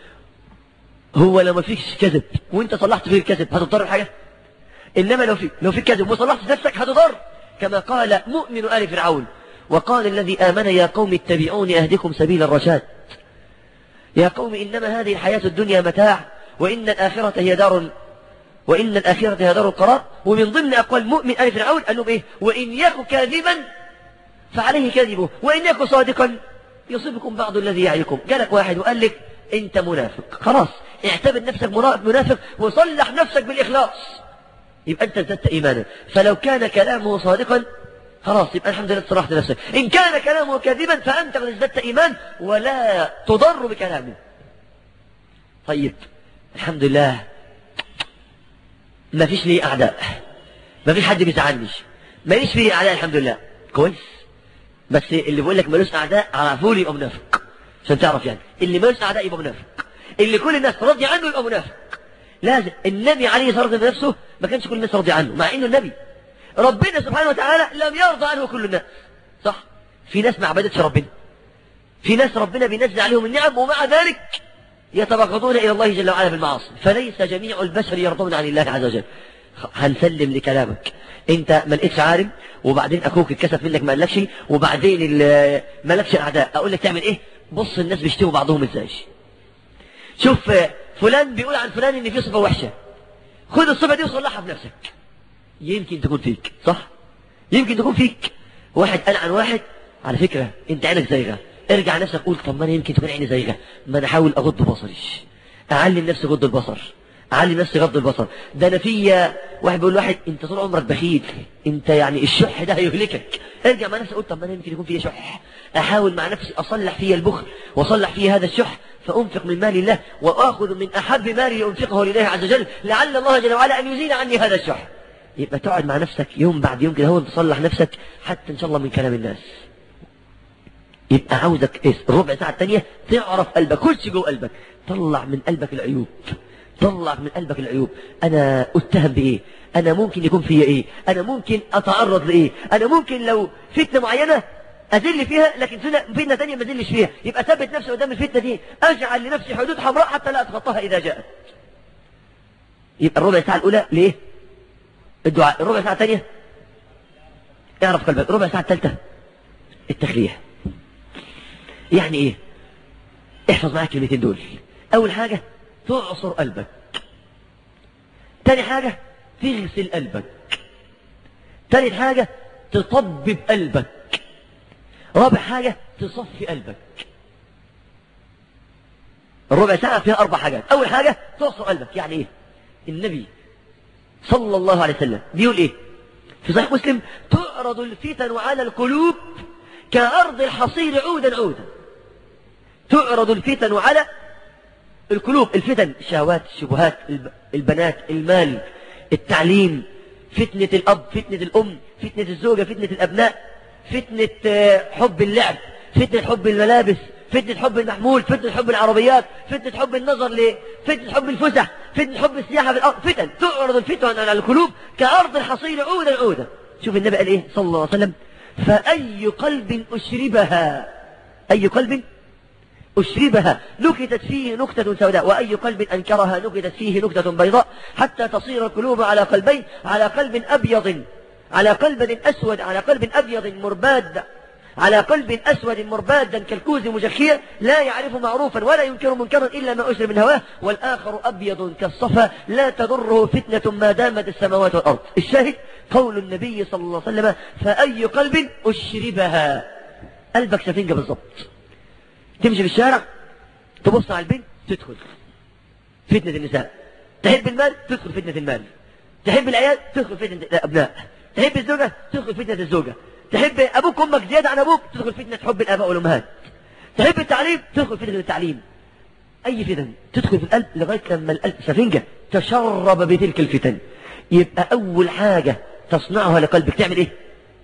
هو لو ما فيش كذب وانت صلحت فيه الكذب هتضطر بحاجه انما لو في لو في كذب وصلحت في نفسك هتضر كما قال مؤمن ال فرعون وقال الذي امن يا قوم اتبعوني اهدكم سبيل الرشاد يا قوم انما هذه الحياه الدنيا متاع وان الاخره هي دار وإن الآخرة هي دار القرار ومن ضمن أقوال مؤمن آل فرعون قال لهم إيه وإن يك كاذبا فعليه كذبه وإن يك صادقا يصيبكم بعض الذي يعيكم جالك واحد وقال لك أنت منافق خلاص اعتبر نفسك منا- منافق وصلح نفسك بالإخلاص يبقى أنت ازددت إيمانا فلو كان كلامه صادقا خلاص يبقى الحمد لله صلحت نفسك إن كان كلامه كاذبا فأنت قد ازددت إيمان ولا تضر بكلامه طيب الحمد لله ما فيش لي أعداء ما فيش حد بيزعلني ماليش فيه أعداء الحمد لله كويس بس اللي بيقول لك ملوش أعداء عرفوا لي يبقى منافق عشان تعرف يعني اللي ملوش أعداء يبقى منافق اللي كل الناس راضية عنه يبقى منافق لازم النبي عليه الصلاة والسلام نفسه ما كانش كل الناس راضية عنه مع إنه النبي ربنا سبحانه وتعالى لم يرضى عنه كل الناس صح في ناس ما عبدتش ربنا في ناس ربنا بينزل عليهم النعم ومع ذلك يتبغضون إلى الله جل وعلا بالمعاصي فليس جميع البشر يرضون عن الله عز وجل هنسلم لكلامك انت ما لقيتش عالم وبعدين اخوك اتكسف منك ما قالكش وبعدين ال- ما لكش اعداء اقول لك تعمل ايه بص الناس بيشتموا بعضهم ازاي شوف فلان بيقول عن فلان ان في صفه وحشه خد الصفه دي وصلحها في نفسك يمكن تكون فيك صح يمكن تكون فيك واحد قال عن واحد على فكرة انت عينك زيغة ارجع نفسك قول طب ما انا يمكن تكون عيني زيغة ما انا احاول اغض بصري اعلم نفسي غض البصر اعلم نفسي غض البصر ده انا فيا واحد بيقول واحد انت طول عمرك بخيل انت يعني الشح ده هيهلكك ارجع مع نفسك قول طب ما انا يمكن يكون فيا شح احاول مع نفسي اصلح فيا البخل واصلح فيا هذا الشح فانفق من مال الله واخذ من احب مالي انفقه لله عز وجل لعل الله جل وعلا ان يزيل عني هذا الشح يبقى تقعد مع نفسك يوم بعد يوم كده هو تصلح نفسك حتى ان شاء الله من كلام الناس يبقى عاوزك ايه الربع ساعة التانية تعرف قلبك كل شيء جوه قلبك طلع من قلبك العيوب طلع من قلبك العيوب انا اتهم بايه انا ممكن يكون فيا ايه انا ممكن اتعرض لايه انا ممكن لو فتنة معينة أذل فيها لكن فتنة تانية ما أذلش فيها يبقى ثبت نفسي قدام الفتنة دي أجعل لنفسي حدود حمراء حتى لا أتخطاها إذا جاءت يبقى الربع ساعة الأولى ليه الدعاء الربع ساعة الثانية اعرف قلبك الربع ساعة الثالثة التخلية يعني ايه احفظ معاك الكلمتين دول اول حاجة تعصر قلبك تاني حاجة تغسل قلبك تالت حاجة تطبب قلبك رابع حاجة تصفي قلبك الربع ساعة فيها أربع حاجات أول حاجة تعصر قلبك يعني إيه النبي صلى الله عليه وسلم بيقول إيه في صحيح مسلم تعرض الفتن على القلوب كأرض الحصير عودا عودا تعرض الفتن على القلوب الفتن الشهوات الشبهات البنات المال التعليم فتنة الأب فتنة الأم فتنة الزوجة فتنة الأبناء فتنة حب اللعب فتنة حب الملابس فتنة حب المحمول فتنة حب العربيات فتنة حب النظر ل فتنة حب الفسح فتنة حب السياحة في الأرض فتن تعرض الفتن على القلوب كأرض الحصير عودا عودا شوف النبي قال إيه صلى الله عليه وسلم فأي قلب أشربها أي قلب أشربها نكتت فيه نكتة سوداء وأي قلب أنكرها نكتت فيه نكتة بيضاء حتى تصير القلوب على قلبين على قلب أبيض على قلب أسود على قلب أبيض مرباد على قلب أسود مربادا كالكوز مجخيا لا يعرف معروفا ولا ينكر منكرا إلا ما أشرب من هواه والآخر أبيض كالصفا لا تضره فتنة ما دامت السماوات والأرض الشاهد قول النبي صلى الله عليه وسلم فأي قلب أشربها قلبك سفنجة بالضبط تمشي في الشارع تبص على البنت تدخل فتنة النساء تحب المال تدخل فتنة المال تحب العيال تدخل فتنة الأبناء تحب الزوجة تدخل فتنة الزوجة تحب أبوك وأمك زيادة عن أبوك تدخل فتنة حب الآباء والأمهات تحب التعليم تدخل فتنة التعليم أي فتن تدخل في القلب لغاية لما القلب سفنجة تشرب بتلك الفتن يبقى أول حاجة تصنعها لقلبك تعمل إيه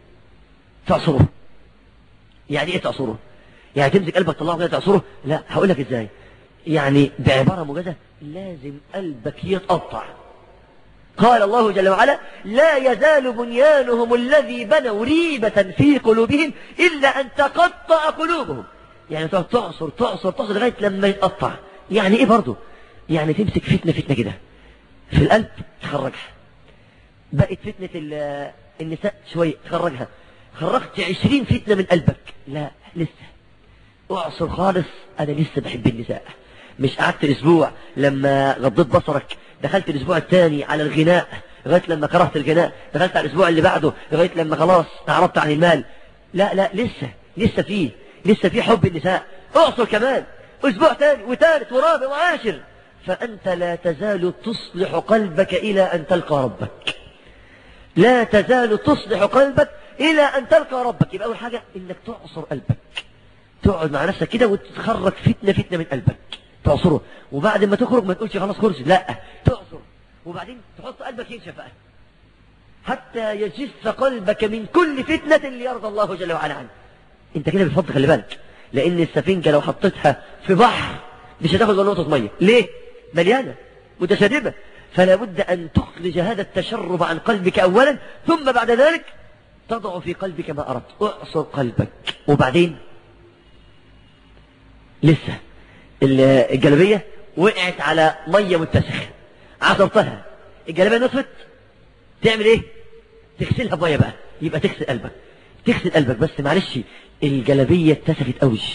تعصره يعني إيه تعصره يعني تمسك قلبك تطلعه كده تعصره لا هقول لك إزاي يعني بعبارة موجزة لازم قلبك يتقطع قال الله جل وعلا لا يزال بنيانهم الذي بنوا ريبة في قلوبهم إلا أن تقطع قلوبهم يعني تقعد تعصر تعصر تعصر لغاية لما يتقطع يعني إيه برضه يعني تمسك فتنة فتنة كده في القلب تخرجها بقت فتنة النساء شوية تخرجها خرجت عشرين فتنة من قلبك لا لسه اعصر خالص أنا لسه بحب النساء مش قعدت الأسبوع لما غضيت بصرك دخلت الأسبوع الثاني على الغناء لغاية لما كرهت الغناء دخلت على الأسبوع اللي بعده لغاية لما خلاص أعرضت عن المال لا لا لسه لسه فيه لسه فيه حب النساء اعصر كمان أسبوع ثاني وثالث ورابع وعاشر فأنت لا تزال تصلح قلبك إلى أن تلقى ربك لا تزال تصلح قلبك إلى أن تلقى ربك يبقى أول حاجة إنك تعصر قلبك تقعد مع نفسك كده وتخرج فتنة فتنة من قلبك تعصره وبعد ما تخرج ما تقولش خلاص خرج لا تعصر وبعدين تحط قلبك ينشف بقى حتى يجف قلبك من كل فتنة ليرضى الله جل وعلا عنه انت كده بتحط خلي بالك لان السفينة لو حطيتها في بحر مش هتاخد ولا نقطة مية ليه مليانة متشربة فلا بد ان تخرج هذا التشرب عن قلبك اولا ثم بعد ذلك تضع في قلبك ما اردت اعصر قلبك وبعدين لسه الجلبية وقعت على مية متسخة عصرتها الجلبية نصفت تعمل ايه تغسلها بمية بقى يبقى تغسل قلبك تغسل قلبك بس معلش الجلبية اتسخت قوي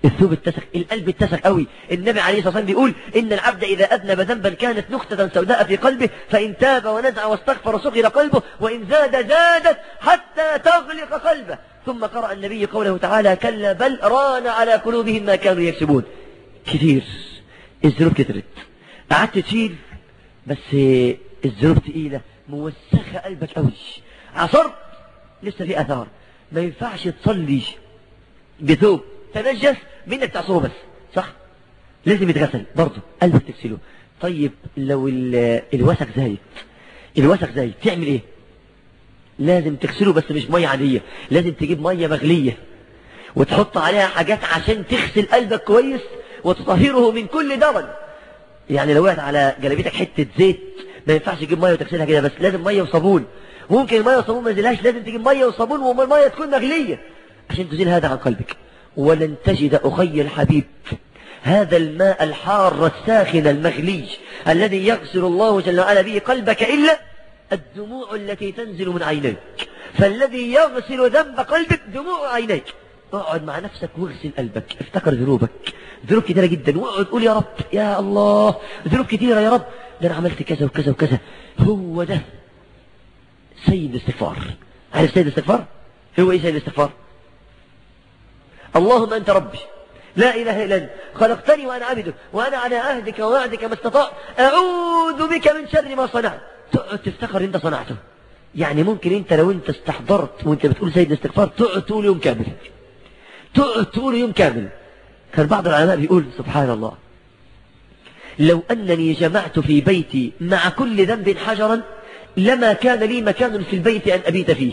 الثوب اتسخ القلب اتسخ قوي النبي عليه الصلاة والسلام بيقول إن العبد إذا أذنب ذنبا كانت نكتة سوداء في قلبه فإن تاب ونزع واستغفر صغر قلبه وإن زاد زادت حتى تغلق قلبه ثم قرأ النبي قوله تعالى كلا بل ران على قلوبهم ما كانوا يكسبون كتير الذنوب كترت قعدت تشيل بس الذنوب تقيلة موسخة قلبك قوي عصرت لسه في أثار ما ينفعش تصلي بثوب تنجس منك تعصره بس صح لازم يتغسل برضه قلبك تغسله طيب لو الوسخ زايد الوسخ زايد تعمل ايه لازم تغسله بس مش ميه عاديه لازم تجيب ميه مغليه وتحط عليها حاجات عشان تغسل قلبك كويس وتطهره من كل درن يعني لو وقعت على جلابيتك حته زيت ما ينفعش تجيب ميه وتغسلها كده بس لازم ميه وصابون ممكن الميه والصابون ما ينزلهاش لازم تجيب ميه وصابون والميه تكون مغليه عشان تزيل هذا عن قلبك ولن تجد أخي الحبيب هذا الماء الحار الساخن المغلي الذي يغسل الله جل وعلا به قلبك إلا الدموع التي تنزل من عينيك فالذي يغسل ذنب قلبك دموع عينيك اقعد مع نفسك واغسل قلبك افتكر ذنوبك ذنوب كثيرة جدا واقعد قول يا رب يا الله ذنوب كثيرة يا رب ده انا عملت كذا وكذا وكذا هو ده سيد الاستغفار عارف سيد الاستغفار هو ايه سيد الاستغفار اللهم أنت ربي لا إله إلا أنت خلقتني وأنا عبدك وأنا على عهدك ووعدك ما استطعت أعوذ بك من شر ما صنعت تقعد تفتكر أنت صنعته يعني ممكن أنت لو أنت استحضرت وأنت بتقول سيد الاستغفار تقعد تقول يوم كامل تقعد تقول يوم كامل كان بعض العلماء بيقول سبحان الله لو أنني جمعت في بيتي مع كل ذنب حجرا لما كان لي مكان في البيت أن أبيت فيه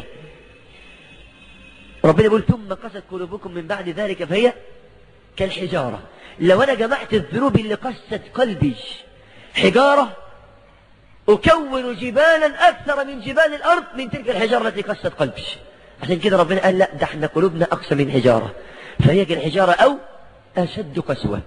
ربنا يقول ثم قست قلوبكم من بعد ذلك فهي كالحجارة لو أنا جمعت الذنوب اللي قست قلبي حجارة أكون جبالا أكثر من جبال الأرض من تلك الحجارة التي قست قلبي عشان كده ربنا قال لا ده احنا قلوبنا أقسى من حجارة فهي كالحجارة أو أشد قسوة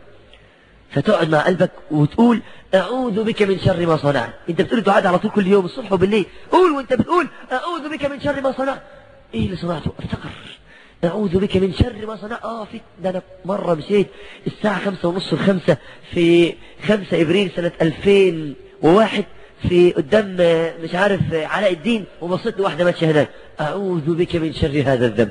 فتقعد مع قلبك وتقول أعوذ بك من شر ما صنعت أنت بتقول الدعاء على طول كل يوم الصبح وبالليل قول وأنت بتقول أعوذ بك من شر ما صنعت ايه اللي صنعته افتكر اعوذ بك من شر ما صنعت اه في ده انا مرة مشيت الساعة خمسة ونص الخمسة في خمسة ابريل سنة الفين وواحد في قدام مش عارف علاء الدين وبصيت لواحدة ماشية هناك اعوذ بك من شر هذا الذنب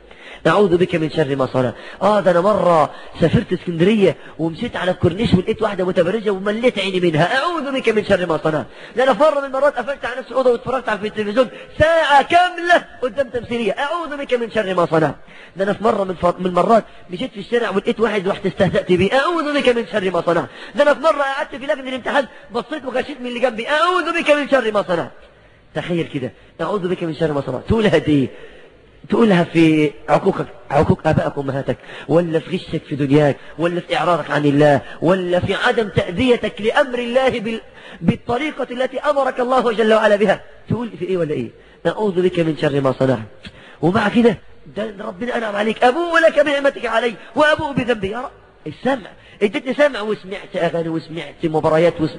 أعوذ بك من شر ما صنع آه ده أنا مرة سافرت اسكندرية ومشيت على الكورنيش ولقيت واحدة متبرجة ومليت عيني منها أعوذ بك من شر ما صنع ده أنا مرة من المرات قفلت على نفسي أوضة واتفرجت على التلفزيون ساعة كاملة قدام تمثيلية أعوذ بك من شر ما صنع ده أنا في مرة من, من المرات مشيت في الشارع ولقيت واحد رحت استهزأت بيه أعوذ بك من شر ما صنع ده أنا في مرة قعدت في لجنة الامتحان بصيت وغشيت من اللي جنبي أعوذ بك من شر ما صنعت تخيل كده أعوذ بك من شر ما صنعت تقول هديه تقولها في عقوقك عقوق آبائك وأمهاتك ولا في غشك في دنياك ولا في إعراضك عن الله ولا في عدم تأذيتك لأمر الله بال... بالطريقة التي أمرك الله جل وعلا بها تقول في إيه ولا إيه أعوذ بك من شر ما صنعت ومع كده ده ربنا أنعم عليك أبوء لك بنعمتك علي وأبوء بذنبي يا رب السمع اديتني سمع وسمعت أغاني وسمعت مباريات وسمعت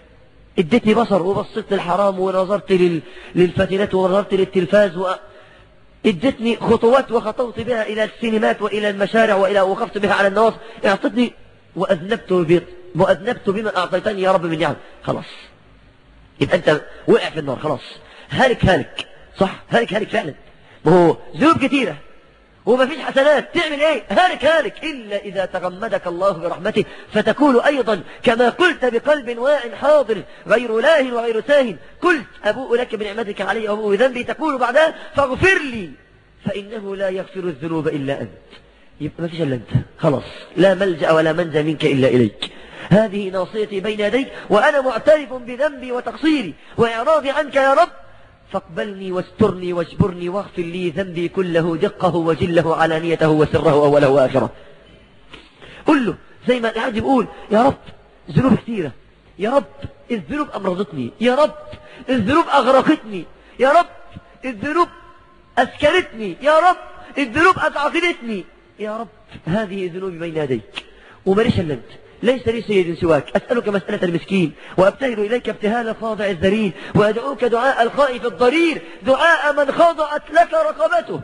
اديتني بصر وبصيت للحرام ونظرت لل... للفتنات ونظرت للتلفاز و... ادتني خطوات وخطوت بها إلى السينمات وإلى المشارع وإلى وقفت بها على النواصي اعطتني وأذنبت بي وأذنبت بما أعطيتني يا رب من نعم خلاص يبقى أنت وقع في النار خلاص هالك هالك صح هالك هالك فعلا ما هو ذنوب كثيرة وما فيش حسنات تعمل ايه هالك هالك إلا إذا تغمدك الله برحمته فتكون أيضا كما قلت بقلب واع حاضر غير لاه وغير ساه قلت أبوء لك بنعمتك علي وأبوء ذنبي تقول بعدها فاغفر لي فإنه لا يغفر الذنوب إلا أنت يبقى ما فيش إلا أنت خلاص لا ملجأ ولا منجا منك إلا إليك هذه ناصيتي بين يديك وأنا معترف بذنبي وتقصيري وإعراضي عنك يا رب فاقبلني واسترني واجبرني واغفر لي ذنبي كله دقه وجله علانيته وسره أوله وآخره قل له زي ما العبد بيقول يا رب ذنوب كثيرة يا رب الذنوب أمرضتني يا رب الذنوب أغرقتني يا رب الذنوب أسكرتني يا رب الذنوب أتعقدتني يا رب هذه ذنوبي بين يديك وماليش إلا أنت ليس لي سيد سواك أسألك مسألة المسكين وأبتهل إليك ابتهال خاضع الذليل وأدعوك دعاء الخائف الضرير دعاء من خضعت لك رقبته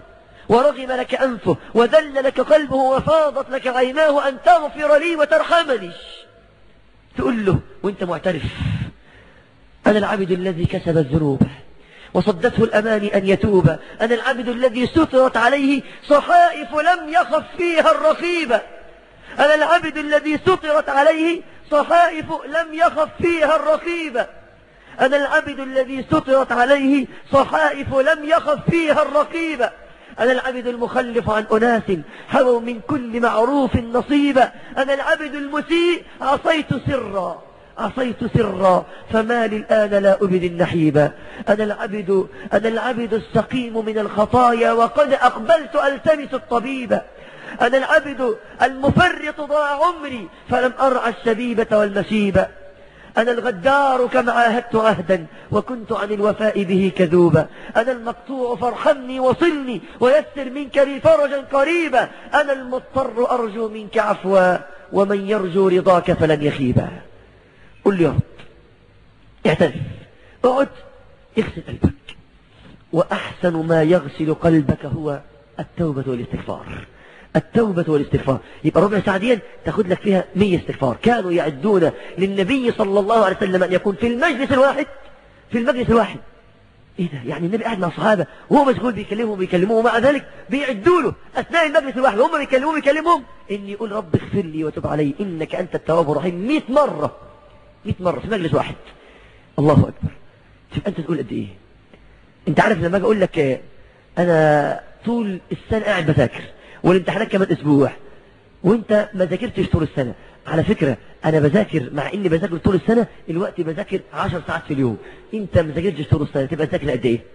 ورغم لك أنفه وذل لك قلبه وفاضت لك عيناه أن تغفر لي وترحمني تقول له وانت معترف أنا العبد الذي كسب الذنوب وصدته الأمان أن يتوب أنا العبد الذي سترت عليه صحائف لم يخف فيها الرقيبة أنا العبد الذي سترت عليه صحائف لم يخف فيها الرقيبة أنا العبد الذي سترت عليه صحائف لم يخف فيها الرقيبة أنا العبد المخلف عن أناس حروا من كل معروف نصيبا أنا العبد المسيء عصيت سرا عصيت سرا فما لي الآن لا أبد النحيبا أنا العبد أنا العبد السقيم من الخطايا وقد أقبلت ألتمس الطبيب أنا العبد المفرط ضاع عمري فلم أرعى الشبيبة والمشيبة أنا الغدار كما عاهدت عهدا وكنت عن الوفاء به كذوبا أنا المقطوع فارحمني وصلني ويسر منك لي فرجا قريبا أنا المضطر أرجو منك عفوا ومن يرجو رضاك فلن يخيبا قل لي يا رب اعترف اقعد اغسل قلبك وأحسن ما يغسل قلبك هو التوبة والاستغفار التوبة والاستغفار يبقى ربع ساعة دي تاخد لك فيها 100 استغفار كانوا يعدون للنبي صلى الله عليه وسلم أن يكون في المجلس الواحد في المجلس الواحد ايه ده يعني النبي قاعد مع الصحابة وهو مشغول بيكلمهم بيكلموه ومع ذلك بيعدوا له اثناء المجلس الواحد وهم بيكلموه بيكلمهم ان يقول رب اغفر لي وتب علي انك انت التواب الرحيم 100 مرة 100 مرة في مجلس واحد الله اكبر شوف انت تقول قد ايه انت عارف لما اجي اقول لك انا طول السنة قاعد بذاكر والامتحانات كمان اسبوع وانت ما ذاكرتش طول السنة على فكرة انا بذاكر مع اني بذاكر طول السنة الوقت بذاكر 10 ساعات في اليوم انت ما ذاكرتش طول السنة تبقى تذاكر قد ايه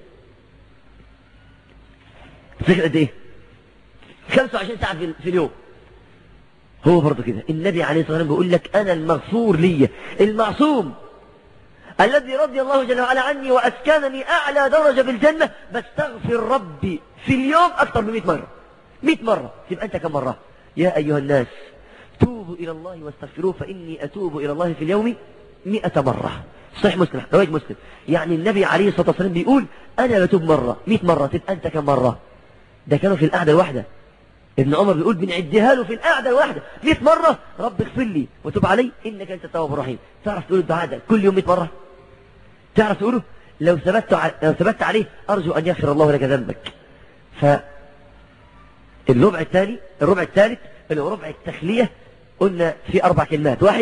تذاكر قد ايه 25 ساعة في اليوم هو برضه كده النبي عليه الصلاة والسلام بيقول لك انا المغفور لي المعصوم الذي رضي الله جل وعلا عني واسكنني اعلى درجة بالجنة بستغفر ربي في اليوم اكثر من 100 مرة 100 مرة تبقى أنت كم مرة يا أيها الناس توبوا إلى الله واستغفروه فإني أتوب إلى الله في اليوم 100 مرة صحيح مسلم رواية مسلم يعني النبي عليه الصلاة والسلام بيقول أنا بتوب مرة 100 مرة تبقى أنت كم مرة ده كانوا في القعدة الواحدة ابن عمر بيقول بنعديها له في القعدة الواحدة 100 مرة رب اغفر لي وتوب علي إنك أنت التواب الرحيم تعرف تقول الدعاء ده كل يوم 100 مرة تعرف تقوله لو ثبت لو ثبت عليه أرجو أن يغفر الله لك ذنبك ف الربع الثاني الربع الثالث اللي هو ربع التخلية قلنا في أربع كلمات واحد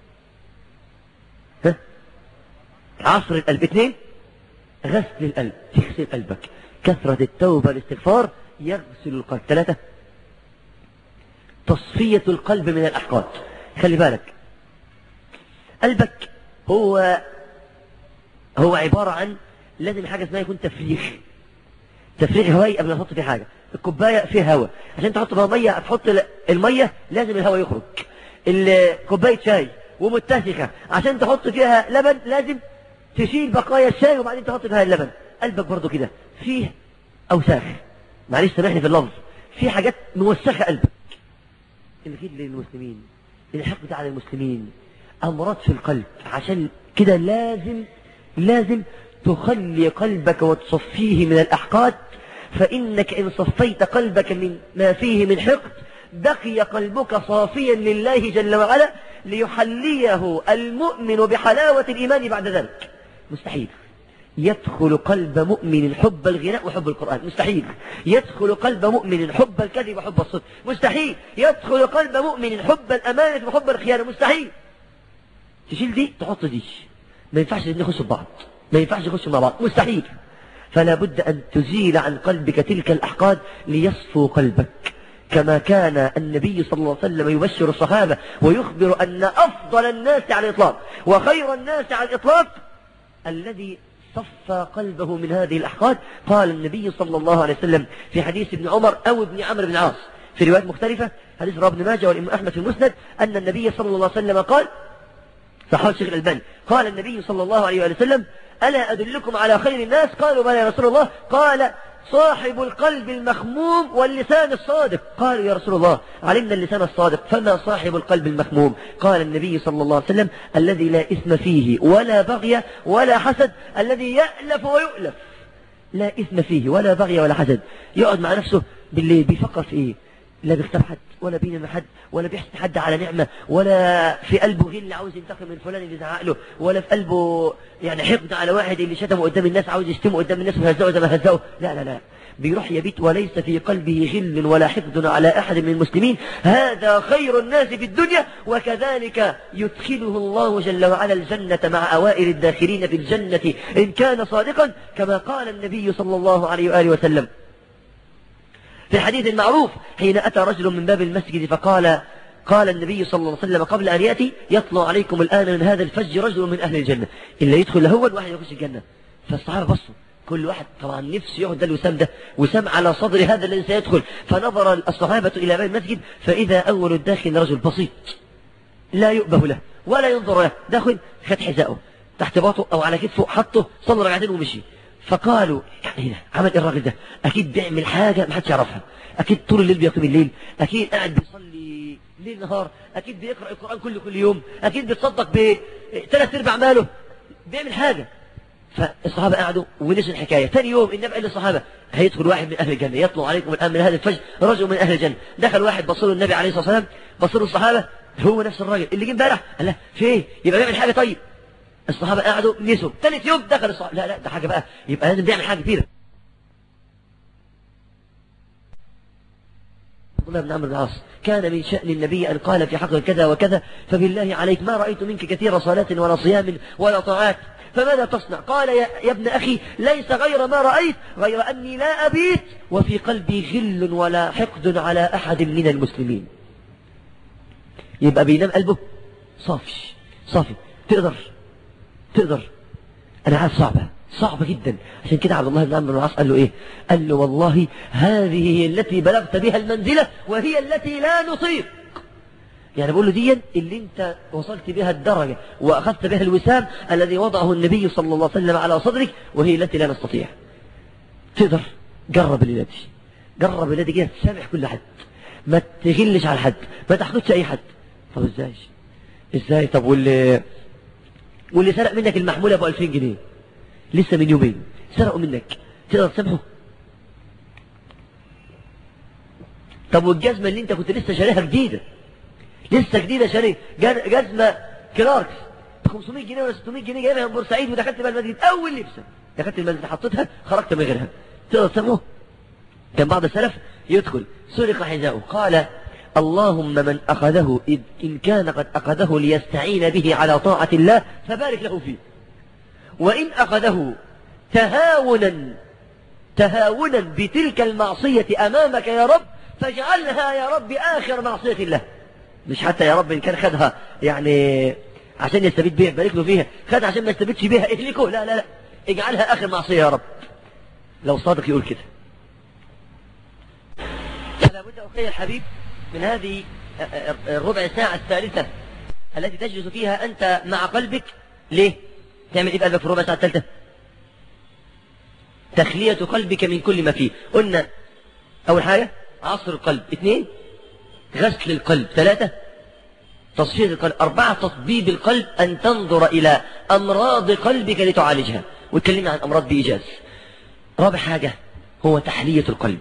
ها عصر القلب اثنين غسل القلب تغسل قلبك كثرة التوبة الاستغفار يغسل القلب ثلاثة تصفية القلب من الأحقاد خلي بالك قلبك هو هو عبارة عن لازم حاجة اسمها يكون تفريغ تفريغ هوائي قبل ما تحط فيه حاجة الكوباية فيها هواء عشان تحط فيها مية هتحط المية لازم الهواء يخرج كوباية شاي ومتسخة عشان تحط فيها لبن لازم تشيل بقايا الشاي وبعدين تحط فيها اللبن قلبك برضو كده فيه أوساخ معلش سامحني في اللفظ في حاجات موسخة قلبك الغل للمسلمين الحقد على المسلمين أمراض في القلب عشان كده لازم لازم تخلي قلبك وتصفيه من الأحقاد فإنك إن صفيت قلبك من ما فيه من حقد بقي قلبك صافيا لله جل وعلا ليحليه المؤمن بحلاوة الإيمان بعد ذلك مستحيل يدخل قلب مؤمن حب الغناء وحب القرآن مستحيل يدخل قلب مؤمن حب الكذب وحب الصدق مستحيل يدخل قلب مؤمن حب الأمانة وحب الخيانة مستحيل تشيل دي تحط دي ما ينفعش الاثنين يخشوا ببعض ما ينفعش يخشوا مع بعض مستحيل فلا بد أن تزيل عن قلبك تلك الأحقاد ليصفو قلبك كما كان النبي صلى الله عليه وسلم يبشر الصحابة ويخبر أن أفضل الناس على الإطلاق وخير الناس على الإطلاق الذي صفى قلبه من هذه الأحقاد قال النبي صلى الله عليه وسلم في حديث ابن عمر أو ابن عمرو بن عاص في روايات مختلفة حديث رواه ابن ماجه والإمام أحمد في المسند أن النبي صلى الله عليه وسلم قال صحابه الشيخ الألباني قال النبي صلى الله عليه وسلم ألا أدلكم على خير الناس قالوا بلى يا رسول الله قال صاحب القلب المخموم واللسان الصادق قالوا يا رسول الله علمنا اللسان الصادق فما صاحب القلب المخموم قال النبي صلى الله عليه وسلم الذي لا إثم فيه ولا بغي ولا حسد الذي يألف ويؤلف لا إثم فيه ولا بغي ولا حسد يقعد مع نفسه بالليل بيفكر في إيه لا بيختار حد ولا بينم حد ولا بيحسد حد على نعمة ولا في قلبه غل عاوز ينتقم من فلان اللي زعق له ولا في قلبه يعني حقد على واحد اللي شتمه قدام الناس عاوز يشتمه قدام الناس ويهزقه زي ما هزقه لا لا لا بيروح يبيت وليس في قلبه غل ولا حقد على أحد من المسلمين هذا خير الناس في الدنيا وكذلك يدخله الله جل وعلا الجنة مع أوائل الداخلين في الجنة إن كان صادقا كما قال النبي صلى الله عليه وآله وسلم في الحديث المعروف حين أتى رجل من باب المسجد فقال قال النبي صلى الله عليه وسلم قبل أن يأتي يطلع عليكم الآن من هذا الفج رجل من أهل الجنة إلا يدخل هو الواحد يخش الجنة فالصحابة بصوا كل واحد طبعا نفسه ياخد ده الوسام ده وسام على صدر هذا الذي سيدخل فنظر الصحابة إلى باب المسجد فإذا أول الداخل رجل بسيط لا يؤبه له ولا ينظر له داخل خد حذاءه تحت باطه أو على كتفه حطه صلى ركعتين ومشي فقالوا يعني هنا عمل ايه الراجل ده اكيد بيعمل حاجة ما حدش يعرفها اكيد طول الليل بيقيم الليل اكيد قاعد بيصلي ليل نهار اكيد بيقرأ القرآن كل كل يوم اكيد بيتصدق بثلاث ارباع ماله بيعمل حاجة فالصحابة قعدوا ونسوا الحكاية ثاني يوم النبي قال للصحابة هيدخل واحد من أهل الجنة يطلع عليكم الآن من هذا الفجر رجل من أهل الجنة دخل واحد بصره النبي عليه الصلاة والسلام بصره الصحابة هو نفس الراجل اللي جه امبارح قال له في يبقى بيعمل حاجة طيب الصحابة قعدوا نسوا ثالث يوم دخل الصحابة لا لا ده حاجة بقى يبقى لازم بيعمل حاجة كبيرة عبد الله بن عمرو بن العاص كان من شأن النبي أن قال في حق كذا وكذا فبالله عليك ما رأيت منك كثير صلاة ولا صيام ولا طاعات فماذا تصنع قال يا, يا ابن أخي ليس غير ما رأيت غير أني لا أبيت وفي قلبي غل ولا حقد على أحد من المسلمين يبقى بينام قلبه صافي صافي تقدر تقدر أنا عارف صعبة صعبة جدا عشان كده عبد الله بن عمرو بن العاص قال له إيه قال له والله هذه هي التي بلغت بها المنزلة وهي التي لا نطيق يعني بقول له دي اللي انت وصلت بها الدرجة واخذت بها الوسام الذي وضعه النبي صلى الله عليه وسلم على صدرك وهي التي لا نستطيع تقدر جرب الليلة دي جرب الليلة دي كده تسامح كل حد ما تغلش على حد ما تحقدش اي حد طب ازاي ازاي طب واللي واللي سرق منك المحمولة ابو 2000 جنيه لسه من يومين سرقوا منك تقدر تسامحه طب والجزمة اللي انت كنت لسه شاريها جديدة لسه جديدة شاري جزمة كلاركس ب 500 جنيه ولا 600 جنيه جايبها من بورسعيد ودخلت بقى المسجد اول لبسه دخلت المسجد حطيتها خرجت من غيرها تقدر تسامحه كان بعض السلف يدخل سرق حذاؤه قال اللهم من أخذه إن كان قد أخذه ليستعين به على طاعة الله فبارك له فيه وإن أخذه تهاونا تهاونا بتلك المعصية أمامك يا رب فاجعلها يا رب آخر معصية الله مش حتى يا رب إن كان خدها يعني عشان يستفيد بيها بارك له فيها خدها عشان ما يستفيدش بيها اهلكه لا لا لا اجعلها آخر معصية يا رب لو صادق يقول كده فلا بد أخي الحبيب من هذه الربع ساعة الثالثة التي تجلس فيها أنت مع قلبك ليه تعمل إيه بقلبك في الربع ساعة الثالثة تخلية قلبك من كل ما فيه قلنا أول حاجة عصر القلب اثنين غسل القلب ثلاثة تصفية القلب أربعة تطبيب القلب أن تنظر إلى أمراض قلبك لتعالجها وتكلمنا عن أمراض بإيجاز رابع حاجة هو تحلية القلب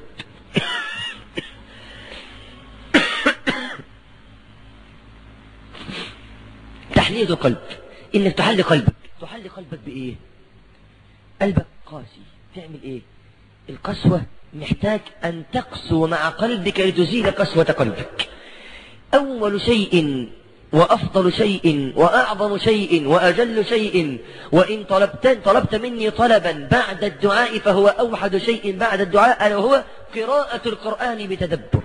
تحلية القلب إنك تحلي قلبك تحلي قلبك بإيه قلبك قاسي تعمل إيه القسوة محتاج أن تقسو مع قلبك لتزيل قسوة قلبك أول شيء وأفضل شيء وأعظم شيء وأجل شيء وإن طلبت, طلبت مني طلبا بعد الدعاء فهو أوحد شيء بعد الدعاء ألا وهو قراءة القرآن بتدبر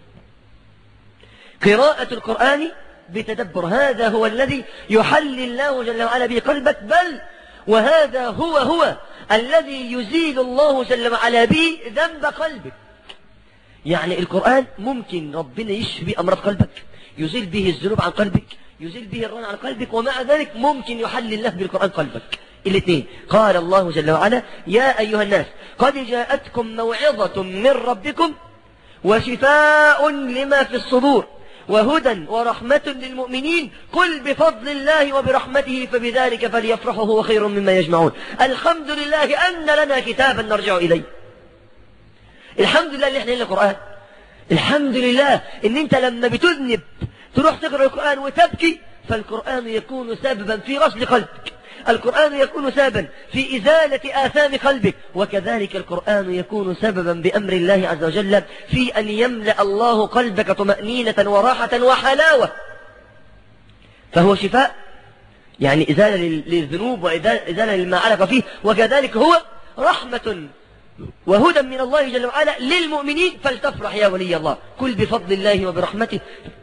قراءة القرآن بتدبر هذا هو الذي يحل الله جل وعلا به قلبك بل وهذا هو هو الذي يزيل الله جل وعلا به ذنب قلبك يعني القرآن ممكن ربنا يشفي أمراض قلبك يزيل به الذنوب عن قلبك يزيل به الرون عن قلبك ومع ذلك ممكن يحل الله بالقرآن قلبك الاثنين قال الله جل وعلا يا أيها الناس قد جاءتكم موعظة من ربكم وشفاء لما في الصدور وهدى ورحمة للمؤمنين قل بفضل الله وبرحمته فبذلك فليفرحوا هو خير مما يجمعون الحمد لله أن لنا كتابا نرجع إليه الحمد لله اللي احنا لنا القرآن الحمد لله ان انت لما بتذنب تروح تقرأ القرآن وتبكي فالقرآن يكون سببا في غسل قلبك القرآن يكون سببا في إزالة آثام قلبك وكذلك القرآن يكون سببا بأمر الله عز وجل في أن يملأ الله قلبك طمأنينة وراحة وحلاوة فهو شفاء يعني إزالة للذنوب وإزالة لما علق فيه وكذلك هو رحمة وهدى من الله جل وعلا للمؤمنين فلتفرح يا ولي الله كل بفضل الله وبرحمته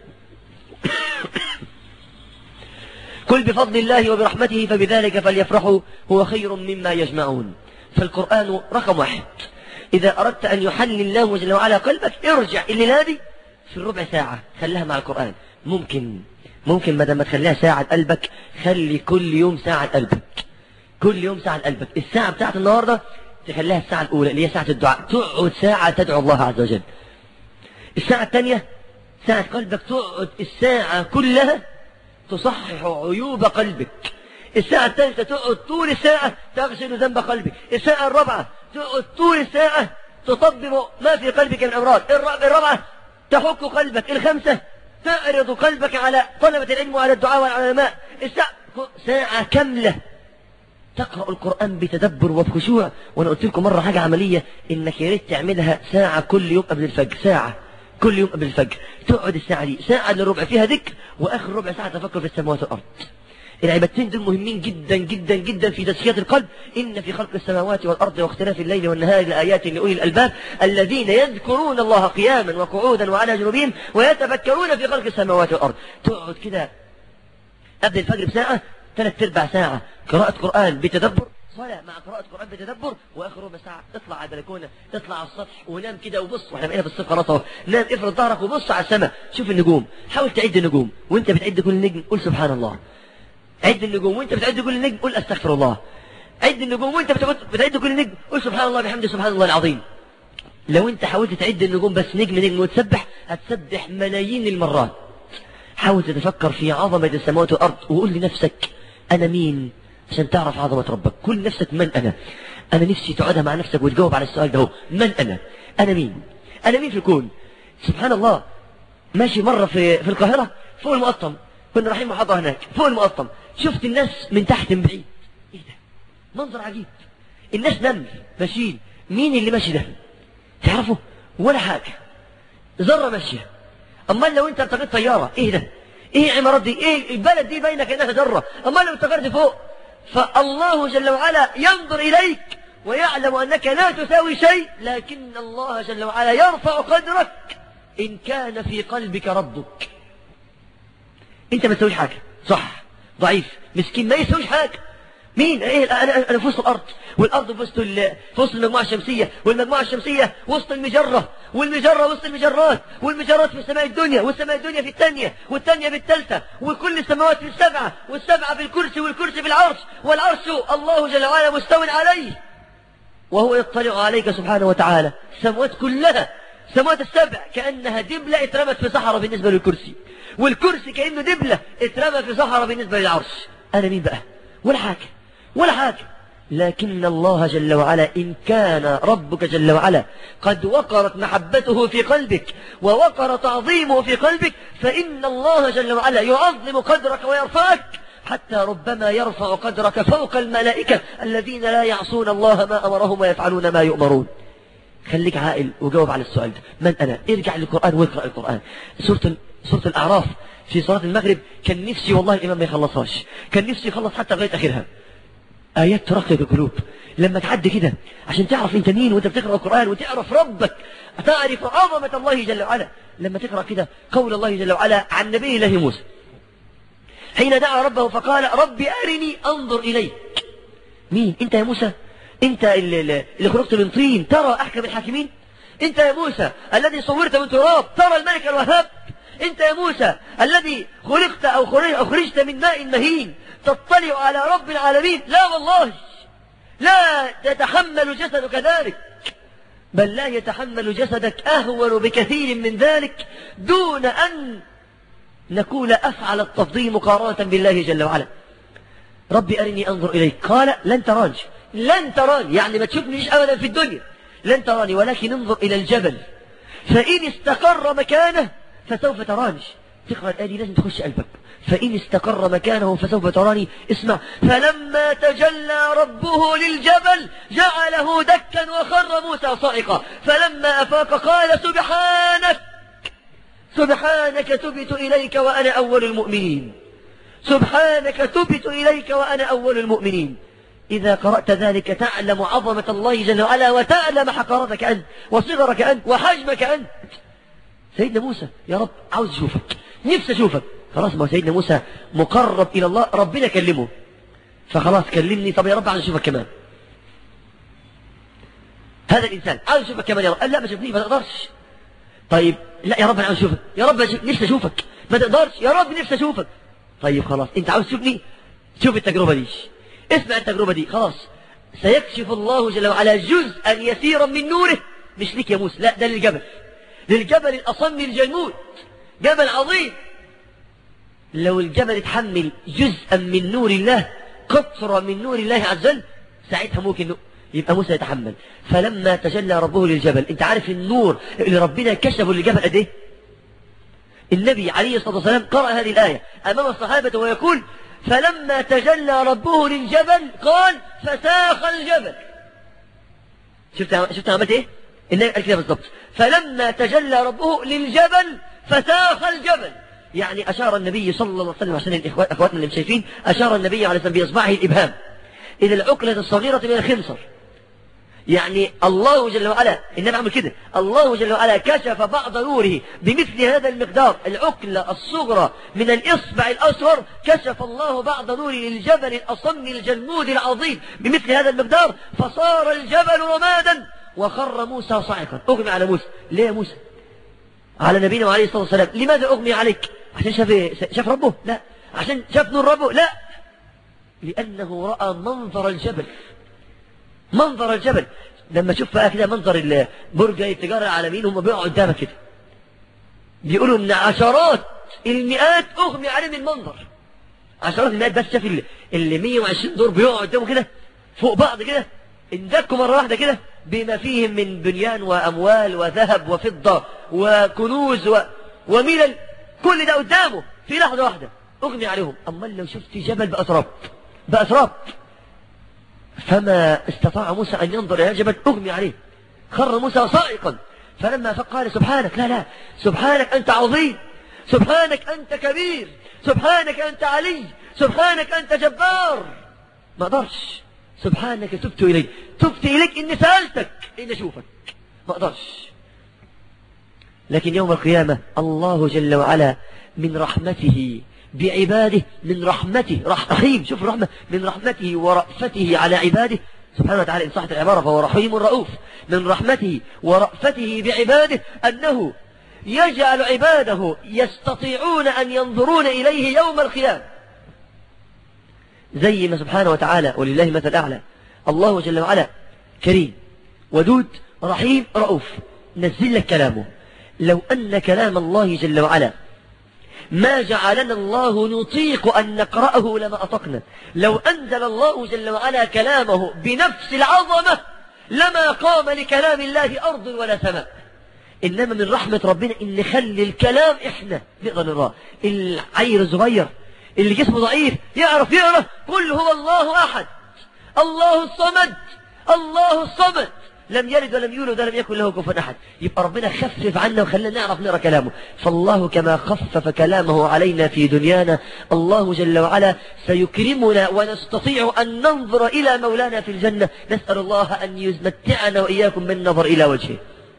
كل بفضل الله وبرحمته فبذلك فليفرحوا هو خير مما يجمعون فالقرآن رقم واحد إذا أردت أن يحل الله جل وعلا قلبك ارجع الليلة دي في الربع ساعة خليها مع القرآن ممكن ممكن ما ما تخليها ساعة قلبك خلي كل يوم ساعة قلبك كل يوم ساعة قلبك الساعة بتاعت النهاردة تخليها الساعة الأولى اللي هي ساعة الدعاء تقعد ساعة تدعو الله عز وجل الساعة الثانية ساعة قلبك تقعد الساعة كلها تصحح عيوب قلبك الساعة الثالثة تقعد طول الساعة تغسل ذنب قلبك الساعة الرابعة تقعد طول الساعة تطبب ما في قلبك من أمراض الرابعة تحك قلبك الخمسة تعرض قلبك على طلبة العلم وعلى الدعاء وعلى العلماء الساعة ساعة كاملة تقرأ القرآن بتدبر وبخشوع وأنا قلت لكم مرة حاجة عملية إنك يا ريت تعملها ساعة كل يوم قبل الفجر ساعة كل يوم قبل الفجر تقعد الساعة دي ساعة للربع فيها ذكر وآخر ربع ساعة تفكر في السماوات والأرض العبادتين دول مهمين جدا جدا جدا في تزكية القلب إن في خلق السماوات والأرض واختلاف الليل والنهار لآيات لأولي الألباب الذين يذكرون الله قياما وقعودا وعلى جنوبهم ويتفكرون في خلق السماوات والأرض تقعد كده قبل الفجر بساعة ثلاث ارباع ساعة قراءة قرآن بتدبر صلاة مع قراءة قرآن بتدبر وآخر ربع ساعة اطلع على البلكونة اطلع على السطح ونام كده وبص واحنا بقينا في الصيف خلاص اهو نام افرد ظهرك وبص على السماء شوف النجوم حاول تعد النجوم وانت بتعد كل نجم قول سبحان الله عد النجوم وانت بتعد كل نجم قول استغفر الله عد النجوم وانت بتعد كل نجم قول سبحان الله بحمده سبحان الله العظيم لو انت حاولت تعد النجوم بس نجم نجم وتسبح هتسبح ملايين المرات حاول تتفكر في عظمة السماوات والأرض وقول لنفسك أنا مين عشان تعرف عظمة ربك كل نفسك من أنا أنا نفسي تقعدها مع نفسك وتجاوب على السؤال ده هو من أنا أنا مين أنا مين في الكون سبحان الله ماشي مرة في, في القاهرة فوق المقطم كنا رايحين محاضرة هناك فوق المقطم شفت الناس من تحت من بعيد ايه ده منظر عجيب الناس نمل ماشيين مين اللي ماشي ده تعرفه ولا حاجة ذرة ماشية امال لو انت ارتقيت طيارة ايه ده ايه العمارات دي ايه البلد دي باينه كانها ذره امال لو ارتقيت فوق فالله جل وعلا ينظر اليك ويعلم انك لا تساوي شيء لكن الله جل وعلا يرفع قدرك ان كان في قلبك ربك انت ما تسويش حاجه صح ضعيف مسكين ما يسويش حاجه مين ايه انا انا في وسط الارض والارض في وسط في وسط المجموعه الشمسيه والمجموعه الشمسيه وسط المجره والمجره وسط المجرات والمجرات في سماء الدنيا والسماء الدنيا في الثانيه والثانيه في الثالثه وكل السماوات في السبعه والسبعه في الكرسي والكرسي في العرش والعرش الله جل وعلا مستو عليه وهو يطلع عليك سبحانه وتعالى السماوات كلها السماوات السبع كأنها دبلة اترمت في صحراء بالنسبة للكرسي والكرسي كأنه دبلة اترمى في صحراء بالنسبة للعرش أنا مين بقى ولا حاجة ولا حاجة لكن الله جل وعلا إن كان ربك جل وعلا قد وقرت محبته في قلبك ووقر تعظيمه في قلبك فإن الله جل وعلا يعظم قدرك ويرفعك حتى ربما يرفع قدرك فوق الملائكة الذين لا يعصون الله ما أمرهم ويفعلون ما يؤمرون خليك عائل وجاوب على السؤال ده من أنا ارجع للقرآن واقرأ القرآن سورة, سورة الأعراف في صلاة المغرب كان نفسي والله الإمام ما يخلصهاش كان نفسي يخلص حتى لغاية آخرها آيات ترقق القلوب لما تعدي كده عشان تعرف انت مين وانت بتقرأ القرآن وتعرف ربك تعرف عظمة الله جل وعلا لما تقرأ كده قول الله جل وعلا عن نبي الله موسى حين دعا ربه فقال ربي أرني أنظر إليك مين انت يا موسى انت اللي, اللي خلقت من طين ترى أحكم الحاكمين انت يا موسى الذي صورت من تراب ترى الملك الوهاب انت يا موسى الذي خلقت او خرجت من ماء مهين تطلع على رب العالمين لا والله لا يتحمل جسدك ذلك بل لا يتحمل جسدك أهون بكثير من ذلك دون أن نقول أفعل التفضيل مقارنة بالله جل وعلا ربي أرني أنظر إليك قال لن تراني لن تراني يعني ما تشوفنيش أبدا في الدنيا لن تراني ولكن انظر إلى الجبل فإن استقر مكانه فسوف تراني تقرأ الآية دي لازم تخش قلبك فإن استقر مكانه فسوف تراني اسمع فلما تجلى ربه للجبل جعله دكا وخر موسى صائقا فلما أفاق قال سبحانك سبحانك تبت إليك وأنا أول المؤمنين سبحانك تبت إليك وأنا أول المؤمنين إذا قرأت ذلك تعلم عظمة الله جل وعلا وتعلم حقارتك أنت وصغرك أنت وحجمك أنت سيدنا موسى يا رب عاوز أشوفك نفسي أشوفك خلاص ما سيدنا موسى مقرب إلى الله ربنا كلمه فخلاص كلمني طب يا رب عاوز أشوفك كمان هذا الإنسان عاوز أشوفك كمان يا رب قال لا ما شوفني ما تقدرش طيب لا يا رب أنا عاوز أشوفك يا رب نفسي أشوفك ما تقدرش يا رب نفسي أشوفك طيب خلاص أنت عاوز تشوفني شوف التجربة دي اسمع التجربة دي خلاص سيكشف الله جل وعلا جزءا يسيرا من نوره مش ليك يا موسى لا ده للجبل للجبل الأصم الجلمود جبل عظيم لو الجبل اتحمل جزءا من نور الله قطرة من نور الله عز وجل ساعتها ممكن يبقى موسى يتحمل فلما تجلى ربه للجبل انت عارف النور اللي ربنا كشفه للجبل قد ايه النبي عليه الصلاة والسلام قرأ هذه الآية أمام الصحابة ويقول فلما تجلى ربه للجبل قال فساخ الجبل شفت شفت عملت ايه النبي قال كده بالضبط فلما تجلى ربه للجبل فساخ الجبل يعني أشار النبي صلى الله عليه وسلم عشان الإخوات أخواتنا اللي شايفين أشار النبي عليه الصلاة والسلام بإصبعه الإبهام إلى العقلة الصغيرة من الخنصر يعني الله جل وعلا النبي عمل كده الله جل وعلا كشف بعض نوره بمثل هذا المقدار العقلة الصغرى من الإصبع الأصغر كشف الله بعض نوره للجبل الأصم الجلمود العظيم بمثل هذا المقدار فصار الجبل رمادا وخر موسى صاعقا أغمي على موسى ليه يا موسى على نبينا عليه الصلاة والسلام لماذا أغمي عليك عشان شاف شاف ربه لا عشان شاف نور ربه لا لأنه رأى منظر الجبل منظر الجبل لما شوف بقى كده منظر برج التجارة العالمين هم بيقعوا قدامك كده بيقولوا ان عشرات المئات اغمي عليه من المنظر عشرات المئات بس شاف اللي 120 دور بيقعوا قدامه كده فوق بعض كده اندكوا مرة واحدة كده بما فيهم من بنيان وأموال وذهب وفضة وكنوز و... وملل كل ده قدامه في لحظة واحدة اغمي عليهم أمال لو شفت جبل بأسراب بأسراب فما استطاع موسى أن ينظر إلى الجبل أغمي عليه خر موسى صائقا فلما فقال سبحانك لا لا سبحانك أنت عظيم سبحانك أنت كبير سبحانك أنت علي سبحانك أنت جبار ما أقدرش سبحانك تبت إليك تبت إليك إني سألتك إني أشوفك ما أقدرش لكن يوم القيامة الله جل وعلا من رحمته بعباده من رحمته رحيم شوف الرحمة من رحمته ورأفته على عباده سبحانه وتعالى إن صحت العبارة فهو رحيم رؤوف من رحمته ورأفته بعباده أنه يجعل عباده يستطيعون أن ينظرون إليه يوم القيامة زي ما سبحانه وتعالى ولله مثل أعلى الله جل وعلا كريم ودود رحيم رؤوف نزل لك كلامه لو أن كلام الله جل وعلا ما جعلنا الله نطيق أن نقرأه لما أطقنا لو أنزل الله جل وعلا كلامه بنفس العظمة لما قام لكلام الله أرض ولا سماء إنما من رحمة ربنا إن نخلي الكلام إحنا نقدر نقرأ العير الصغير اللي جسمه ضعيف يعرف يقرأ قل هو الله أحد الله الصمد الله الصمد لم يلد ولم يولد ولم يكن له كفوا أحد يبقى ربنا خفف عنا وخلينا نعرف نقرأ كلامه فالله كما خفف كلامه علينا في دنيانا الله جل وعلا سيكرمنا ونستطيع أن ننظر إلى مولانا في الجنة نسأل الله أن يمتعنا وإياكم بالنظر إلى وجهه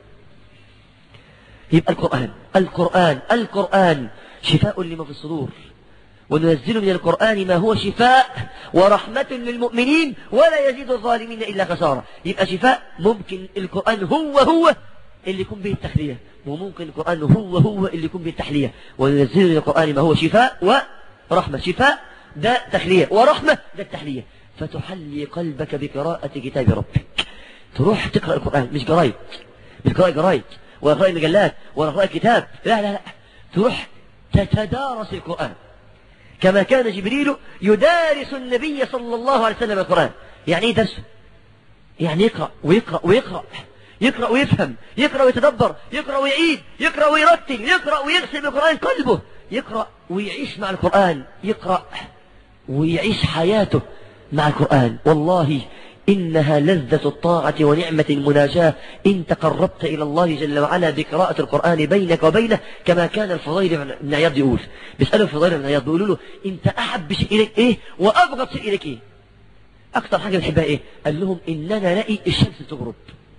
يبقى القرآن القرآن القرآن شفاء لما في الصدور وننزل من القرآن ما هو شفاء ورحمة للمؤمنين ولا يزيد الظالمين إلا خسارة يبقى شفاء ممكن القرآن هو هو اللي يكون به التخلية وممكن القرآن هو هو اللي يكون به التحلية وننزل من القرآن ما هو شفاء ورحمة شفاء ده تخلية ورحمة ده التحلية فتحلي قلبك بقراءة كتاب ربك تروح تقرأ القرآن مش جرايد مش قراءة جرايد ولا قراءة مجلات ولا قراءة كتاب لا لا لا تروح تتدارس القرآن كما كان جبريل يدارس النبي صلى الله عليه وسلم القرآن يعني ايه درسه يعني يقرأ ويقرأ ويقرأ يقرأ ويفهم يقرأ ويتدبر يقرأ ويعيد يقرأ ويرتل يقرأ ويغسل القرآن قلبه يقرأ ويعيش مع القرآن يقرأ ويعيش حياته مع القرآن والله إنها لذة الطاعة ونعمة المناجاة إن تقربت إلى الله جل وعلا بقراءة القرآن بينك وبينه كما كان الفضيل بن عياض يقول بيسأله الفضيل بن عياض بيقولوا له أنت أحب شيء إليك إيه وأبغض شيء إليك إيه أكثر حاجة بتحبها إيه قال لهم إن أنا لاقي الشمس تغرب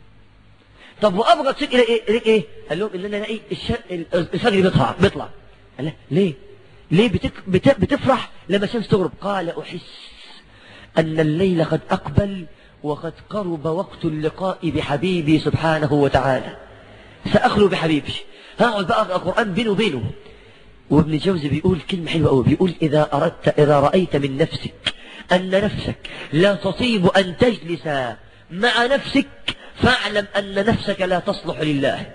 طب وأبغض شيء إليك إيه, إليك إيه؟ قال لهم إن أنا لاقي الفجر بيطلع بيطلع قال له ليه ليه بتك بت... بتفرح لما الشمس تغرب قال أحس أن الليل قد أقبل وقد قرب وقت اللقاء بحبيبي سبحانه وتعالى سأخلو بحبيبي هقعد بقى في القرآن بينه وبينه وابن جوزي بيقول كلمة حلوة قوي بيقول إذا أردت إذا رأيت من نفسك أن نفسك لا تطيب أن تجلس مع نفسك فاعلم أن نفسك لا تصلح لله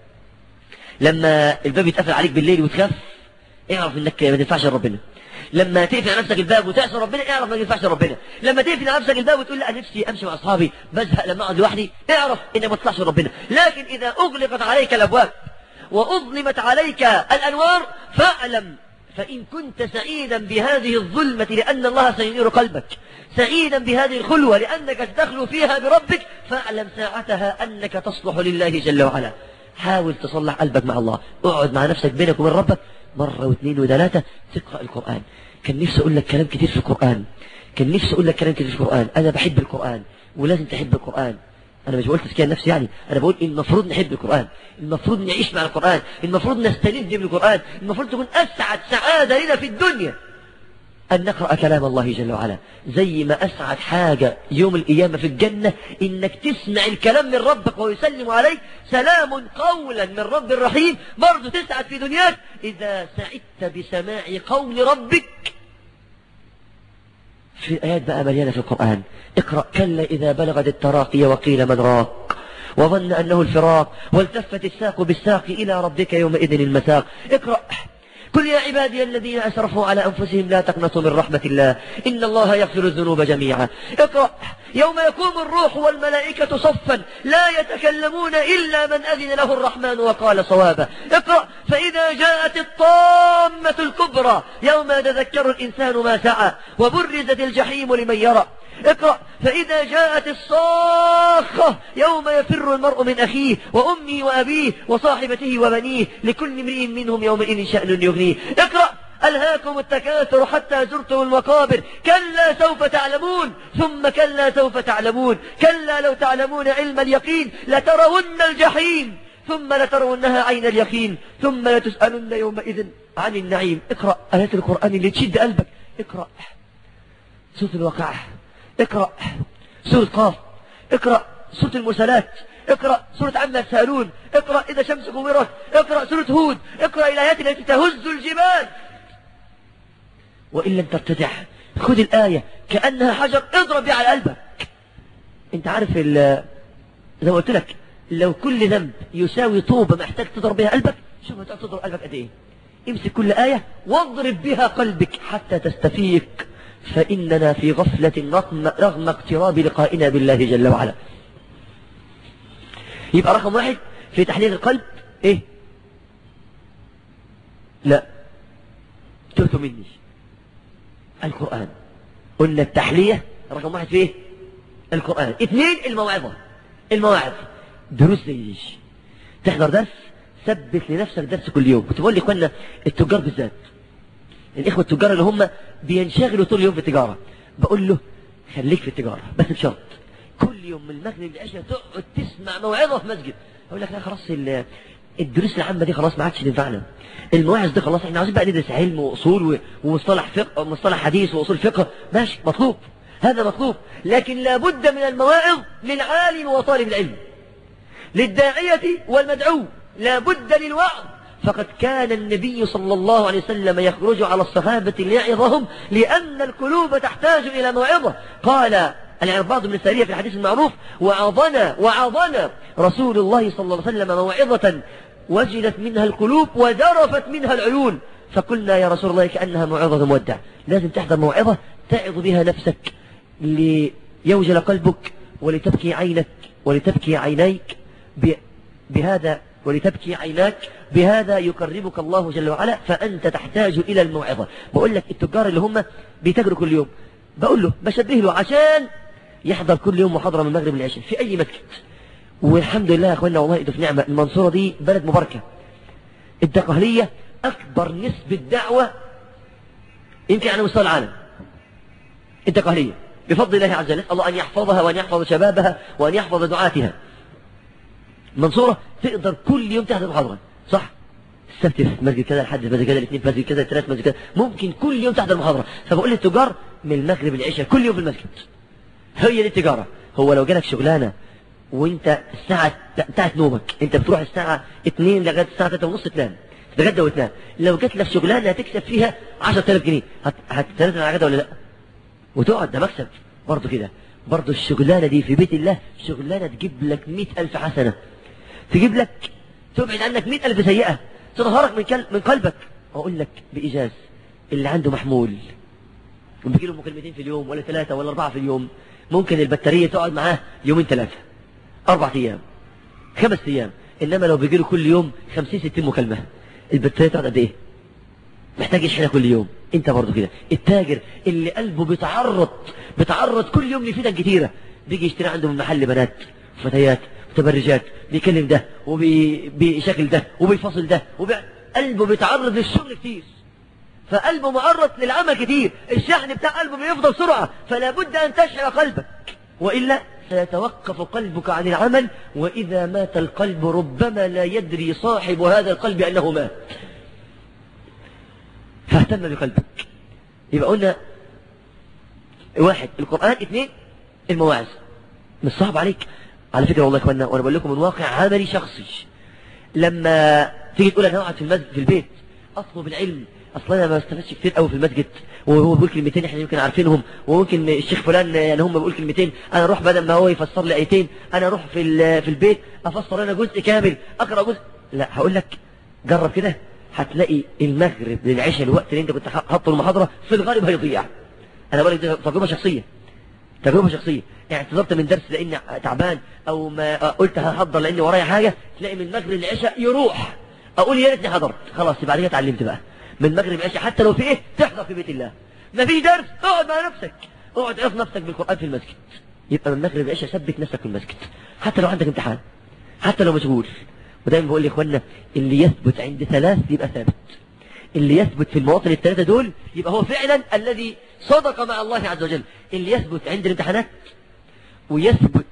لما الباب يتقفل عليك بالليل وتخاف اعرف انك ما تنفعش لربنا لما تقفل على نفسك الباب وتعصي ربنا اعرف ما ينفعش ربنا لما تقفل على نفسك الباب وتقول لا نفسي امشي مع اصحابي بزهق لما اقعد لوحدي اعرف ان ما تطلعش ربنا لكن اذا اغلقت عليك الابواب واظلمت عليك الانوار فاعلم فإن كنت سعيدا بهذه الظلمة لأن الله سينير قلبك سعيدا بهذه الخلوة لأنك تدخل فيها بربك فاعلم ساعتها أنك تصلح لله جل وعلا حاول تصلح قلبك مع الله اقعد مع نفسك بينك وبين ربك مرة واثنين وثلاثة تقرأ القرآن كان نفسي أقول لك كلام كتير في القرآن كان نفسي أقول لك كلام كتير في القرآن أنا بحب القرآن ولازم تحب القرآن أنا مش بقول تزكية نفسي يعني أنا بقول المفروض نحب القرآن المفروض نعيش مع القرآن المفروض نستلذ بالقرآن المفروض تكون أسعد سعادة لنا في الدنيا أن نقرأ كلام الله جل وعلا زي ما أسعد حاجة يوم القيامة في الجنة إنك تسمع الكلام من ربك ويسلم عليك سلام قولا من رب الرحيم برضو تسعد في دنياك إذا سعدت بسماع قول ربك في آيات بقى مليانة في القرآن اقرأ كلا إذا بلغت التراقي وقيل من راق وظن أنه الفراق والتفت الساق بالساق إلى ربك يومئذ المساق اقرأ قل يا عبادي الذين أسرفوا على أنفسهم لا تقنطوا من رحمة الله إن الله يغفر الذنوب جميعا اقرأ يوم يقوم الروح والملائكة صفا لا يتكلمون إلا من أذن له الرحمن وقال صوابا اقرأ فإذا جاءت الطامة الكبرى يوم يتذكر الإنسان ما سعى وبرزت الجحيم لمن يرى اقرأ فإذا جاءت الصاخة يوم يفر المرء من أخيه وأمه وأبيه وصاحبته وبنيه لكل امرئ منهم يومئذ شأن يغنيه اقرأ ألهاكم التكاثر حتى زرتم المقابر كلا سوف تعلمون ثم كلا سوف تعلمون كلا لو تعلمون علم اليقين لترون الجحيم ثم لترونها عين اليقين ثم لتسألن يومئذ عن النعيم اقرأ آيات القرآن اللي تشد قلبك اقرأ صوت الواقعة اقرأ سورة قاف اقرأ سورة المرسلات اقرأ سورة عما يتساءلون اقرأ إذا شمس كورت اقرأ سورة هود اقرأ الآيات التي تهز الجبال وإن لم ترتدع خذ الآية كأنها حجر اضرب بها على قلبك انت عارف زي ما قلت لك لو كل ذنب يساوي طوبة محتاج تضرب بها قلبك شوف هتقعد تضرب قلبك قد ايه امسك كل آية واضرب بها قلبك حتى تستفيق فإننا في غفلة رغم, رغم اقتراب لقائنا بالله جل وعلا يبقى رقم واحد في تحليل القلب ايه لا تبتوا مني القرآن قلنا التحلية رقم واحد في ايه القرآن اثنين الموعظة المواعظ دروس زي دي تحضر درس ثبت لنفسك درس كل يوم كنت بقول لإخواننا التجار بالذات الإخوة التجار اللي هم بينشغلوا طول اليوم في التجارة بقول له خليك في التجارة بس بشرط كل يوم من المغرب للعشاء تقعد تسمع موعظة في مسجد أقول لك لا خلاص الدروس العامة دي خلاص ما عادش تنفعنا المواعظ دي خلاص احنا عاوزين بقى ندرس علم وأصول ومصطلح فقه ومصطلح حديث وأصول فقه ماشي مطلوب هذا مطلوب لكن لابد من المواعظ للعالم وطالب العلم للداعية والمدعو لابد للوعظ فقد كان النبي صلى الله عليه وسلم يخرج على الصحابة ليعظهم لأن القلوب تحتاج إلى موعظة قال العرباض بن السارية في الحديث المعروف وعظنا وعظنا رسول الله صلى الله عليه وسلم موعظة وجلت منها القلوب وذرفت منها العيون فقلنا يا رسول الله كأنها موعظة مودع لازم تحضر موعظة تعظ بها نفسك ليوجل قلبك ولتبكي عينك ولتبكي عينيك بهذا ولتبكي عيناك بهذا يقربك الله جل وعلا فأنت تحتاج إلى الموعظة بقول لك التجار اللي هم بيتاجروا كل يوم بقول له بشبه له عشان يحضر كل يوم محاضرة من المغرب للعشاء في أي مسجد والحمد لله يا أخوانا والله إذا في نعمة المنصورة دي بلد مباركة الدقهلية أكبر نسبة دعوة يمكن على مستوى العالم الدقهلية بفضل الله عز وجل الله أن يحفظها وأن يحفظ شبابها وأن يحفظ دعاتها منصورة تقدر كل يوم تحضر محاضرة صح السبت في مسجد كذا الحد في مسجد كذا الاثنين في مسجد كذا الثلاث مسجد كذا ممكن كل يوم تحضر محاضرة فبقول للتجار من المغرب للعشاء كل يوم في المسجد هي دي التجارة هو لو جالك شغلانة وانت الساعة بتاعت نومك انت بتروح الساعة 2 لغاية الساعة 3 ونص تنام تتغدى وتنام لو جات لك شغلانة هتكسب فيها 10000 جنيه هتتنازل على غدا ولا لا وتقعد ده مكسب برضه كده برضه الشغلانة دي في بيت الله شغلانة تجيب لك 100000 حسنة تجيب لك تبعد عنك مئة ألف سيئة تظهرك من, كل... من قلبك أقول لك بإيجاز اللي عنده محمول وبيجي له مكالمتين في اليوم ولا ثلاثة ولا أربعة في اليوم ممكن البطارية تقعد معاه يومين ثلاثة أربع أيام خمس أيام إنما لو بيجي له كل يوم خمسين ستين مكالمة البطارية تقعد قد إيه محتاج يشحنها كل يوم انت برضه كده التاجر اللي قلبه بيتعرض بيتعرض كل يوم لفتن كتيرة بيجي يشتري عنده من محل بنات فتيات متبرجات بيكلم ده وبشكل ده وبيفصل ده وبي... قلبه بيتعرض للشغل كتير فقلبه معرض للعمل كتير الشحن بتاع قلبه بيفضل بسرعة فلا بد أن تشحن قلبك وإلا سيتوقف قلبك عن العمل وإذا مات القلب ربما لا يدري صاحب هذا القلب أنه مات فاهتم بقلبك يبقى قلنا واحد القرآن اثنين المواعظ مش صعب عليك على فكرة والله اخوانا وانا بقول لكم من واقع عملي شخصي لما تيجي تقول انا اقعد في المسجد في البيت اطلب العلم اصلا انا ما بستفادش كتير قوي في المسجد وهو بيقول كلمتين احنا يمكن عارفينهم وممكن الشيخ فلان يعني هم بيقول كلمتين انا اروح بدل ما هو يفسر لي ايتين انا اروح في في البيت افسر انا جزء كامل اقرا جزء لا هقول لك جرب كده هتلاقي المغرب للعشاء الوقت اللي انت كنت حاطه المحاضره في الغالب هيضيع انا بقول لك تجربه شخصيه تجربه شخصيه يعني اعتذرت من درس لاني تعبان او ما قلت هحضر لاني ورايا حاجه تلاقي من المغرب للعشاء يروح اقول يا ريتني حضرت خلاص يبقى كده اتعلمت بقى من المغرب للعشاء حتى لو في ايه تحضر في بيت الله ما في درس اقعد مع نفسك اقعد اقف نفسك بالقران في المسجد يبقى من المغرب للعشاء ثبت نفسك في المسجد حتى لو عندك امتحان حتى لو مشغول ودايما بقول لاخواننا اللي يثبت عند ثلاث يبقى ثابت اللي يثبت في المواطن الثلاثة دول يبقى هو فعلا الذي صدق مع الله عز وجل اللي يثبت عند الامتحانات ويثبت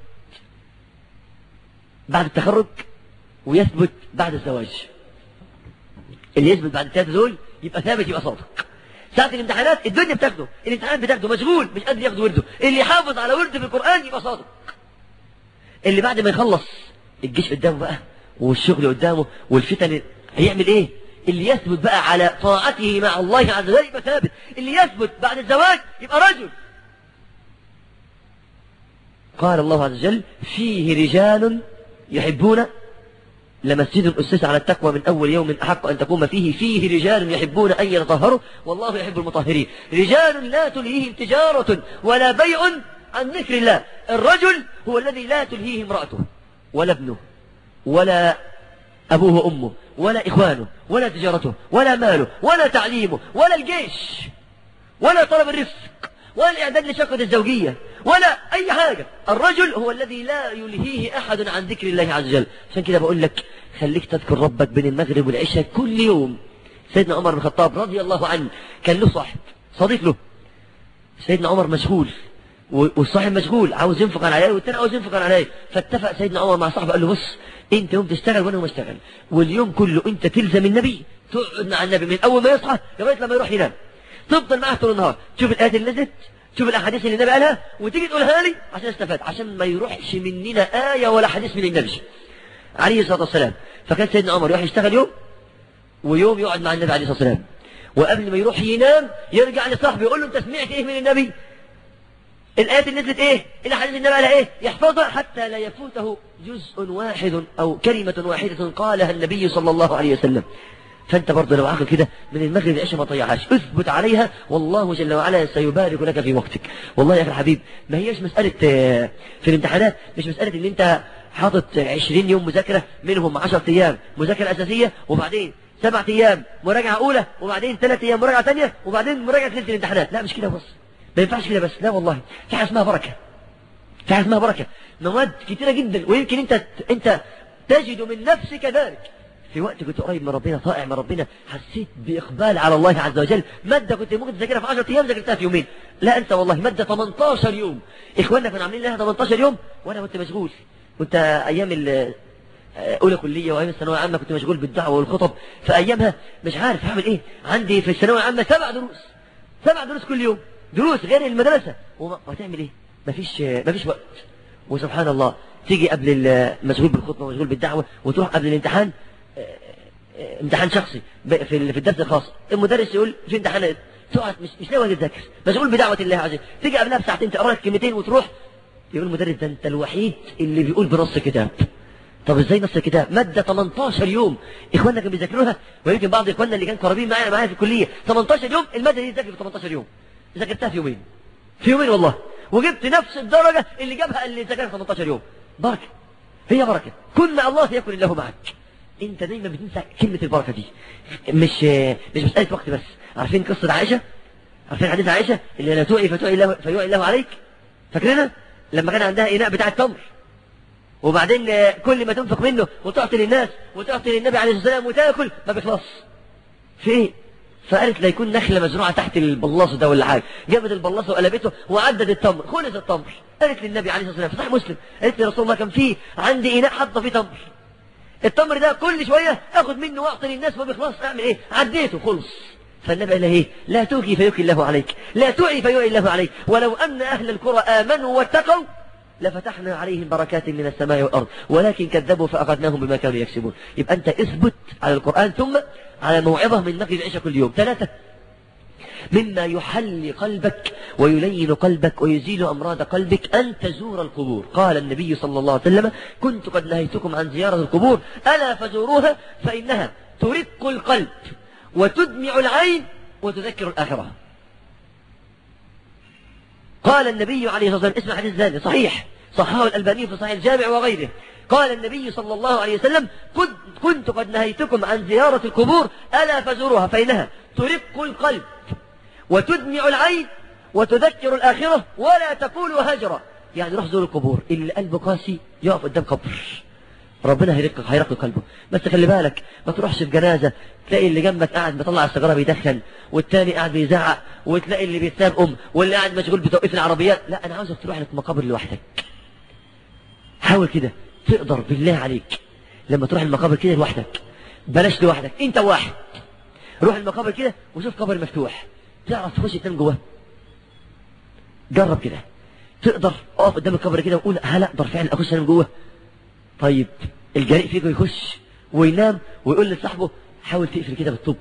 بعد التخرج ويثبت بعد الزواج اللي يثبت بعد الثلاثة دول يبقى ثابت يبقى صادق ساعة الامتحانات الدنيا بتاخده الامتحانات بتاخده مشغول مش قادر ياخد ورده اللي يحافظ على ورده في القرآن يبقى صادق اللي بعد ما يخلص الجيش قدامه بقى والشغل قدامه والفتن هيعمل ايه اللي يثبت بقى على طاعته مع الله عز وجل يبقى ثابت اللي يثبت بعد الزواج يبقى رجل قال الله عز وجل فيه رجال يحبون لمسجد أسس على التقوى من أول يوم أحق أن تقوم فيه فيه رجال يحبون أن يتطهروا والله يحب المطهرين رجال لا تلهيهم تجارة ولا بيع عن ذكر الله الرجل هو الذي لا تلهيه امرأته ولا ابنه ولا أبوه وأمه ولا إخوانه ولا تجارته ولا ماله ولا تعليمه ولا الجيش ولا طلب الرزق ولا الإعداد لشقة الزوجية ولا أي حاجة الرجل هو الذي لا يلهيه أحد عن ذكر الله عز وجل عشان كده بقول لك خليك تذكر ربك بين المغرب والعشاء كل يوم سيدنا عمر بن الخطاب رضي الله عنه كان له صاحب صديق له سيدنا عمر مشغول والصاحب مشغول عاوز ينفق على عياله والتاني عاوز ينفق على عياله فاتفق سيدنا عمر مع صاحبه قال له بص انت يوم تشتغل وانا يوم اشتغل واليوم كله انت تلزم النبي تقعد مع النبي من اول ما يصحى لغايه لما يروح ينام تفضل معاه طول النهار تشوف الايات اللي نزلت تشوف الاحاديث اللي النبي قالها وتيجي تقولها لي عشان استفاد عشان ما يروحش مننا ايه ولا حديث من النبي عليه الصلاه والسلام فكان سيدنا عمر يروح يشتغل يوم ويوم يقعد مع النبي عليه الصلاه والسلام وقبل ما يروح ينام يرجع لصاحبه يقول له انت سمعت ايه من النبي الآيات اللي نزلت إيه الأحاديث النبي قالها إيه يحفظها حتى لا يفوته جزء واحد أو كلمة واحدة قالها النبي صلى الله عليه وسلم فانت برضه لو عاقل كده من المغرب للعشاء ما تضيعهاش اثبت عليها والله جل وعلا سيبارك لك في وقتك والله يا اخي الحبيب ما هيش مساله آه، في الامتحانات مش مساله ان انت حاطط 20 يوم مذاكره منهم 10 ايام مذاكره اساسيه وبعدين سبع ايام مراجعه اولى وبعدين ثلاث ايام مراجعه ثانيه وبعدين مراجعه ليله الامتحانات لا مش كده بس ما ينفعش كده بس لا والله في حاجه اسمها بركه في حاجه اسمها بركه مواد كتيره جدا ويمكن انت انت تجد من نفسك ذلك في وقت كنت قريب من ربنا طائع من ربنا حسيت بإقبال على الله عز وجل مادة كنت ممكن تذاكرها في 10 أيام ذاكرتها في يومين لا أنت والله مادة 18 يوم إخواننا كانوا عاملين لها 18 يوم وأنا كنت مشغول كنت أيام ال أولى كلية وأيام الثانوية العامة كنت مشغول بالدعوة والخطب فأيامها مش عارف هعمل إيه عندي في الثانوية العامة سبع دروس سبع دروس كل يوم دروس غير المدرسة وما- وهتعمل إيه مفيش مفيش وقت وسبحان الله تيجي قبل ال- مشغول بالخطبة ومشغول بالدعوة وتروح قبل الامتحان امتحان شخصي ب- في ال- في الدرس الخاص المدرس يقول في امتحان تقعد مش مش ناوي تذاكر مشغول بدعوه الله عز وجل تيجي قبلها بساعتين تقرا لك كلمتين وتروح يقول المدرس ده انت الوحيد اللي بيقول بنص كتاب طب ازاي نص كتاب ماده 18 يوم اخواننا كانوا بيذاكروها ويمكن بعض اخواننا اللي كانوا قريبين معايا معايا في الكليه 18 يوم الماده دي تذاكر في 18 يوم ذاكرتها في يومين في يومين والله وجبت نفس الدرجه اللي جابها اللي ذاكرها في 18 يوم بركه هي بركه كن مع الله يكن الله معك انت دايما بتنسى كلمة البركة دي مش مش مسألة وقت بس عارفين قصة عائشة عارفين حديث عائشة اللي لا تؤي فتؤي الله فيؤي الله عليك فاكرينها لما كان عندها إناء بتاع التمر وبعدين آه، كل ما تنفق منه وتعطي للناس وتعطي للنبي عليه الصلاة والسلام وتاكل ما بيخلص في ايه فقالت لا يكون نخلة مزروعة تحت البلاص ده ولا حاجة جابت البلاص وقلبته وعدد التمر خلص التمر قالت للنبي عليه الصلاة والسلام في صحيح مسلم قالت لي رسول الله كان فيه عندي إناء حاطة فيه تمر التمر ده كل شوية اخد منه واعطي للناس ما بيخلص اعمل ايه عديته خلص فالنبي قال لها ايه لا توكي فيوكي الله عليك لا تعي فيوعي الله عليك ولو ان اهل القرى امنوا واتقوا لفتحنا عليهم بركات من السماء والارض ولكن كذبوا فاخذناهم بما كانوا يكسبون يبقى انت اثبت على القران ثم على موعظه من مغرب العشاء كل يوم ثلاثه مما يحلي قلبك ويلين قلبك ويزيل أمراض قلبك أن تزور القبور قال النبي صلى الله عليه وسلم كنت قد نهيتكم عن زيارة القبور ألا فزوروها فإنها ترق القلب وتدمع العين وتذكر الآخرة قال النبي عليه الصلاة والسلام اسمع حديث ثاني صحيح صححه الألباني في صحيح الجامع وغيره قال النبي صلى الله عليه وسلم كنت, كنت قد نهيتكم عن زيارة القبور ألا فزوروها فإنها ترق القلب وتدمع العين وتذكر الآخرة ولا تقول هجرة يعني روح زور القبور اللي قلبه قاسي يقف قدام قبر ربنا هيرق هيرق قلبه بس خلي بالك ما تروحش في جنازة تلاقي اللي جنبك قاعد بيطلع السيجارة بيدخن والتاني قاعد بيزعق وتلاقي اللي بيتسابقهم واللي قاعد مشغول بتوقيف العربيات لا انا عاوزك تروح لك مقابر لوحدك حاول كده تقدر بالله عليك لما تروح المقابر كده لوحدك بلاش لوحدك انت واحد روح المقابر كده وشوف قبر مفتوح تعرف تخش تنام جواه جرب كده تقدر اقف قدام القبر كده وقول هل اقدر فعلا اخش انام جوه طيب الجريء فيكم يخش وينام ويقول لصاحبه حاول تقفل كده بالطوب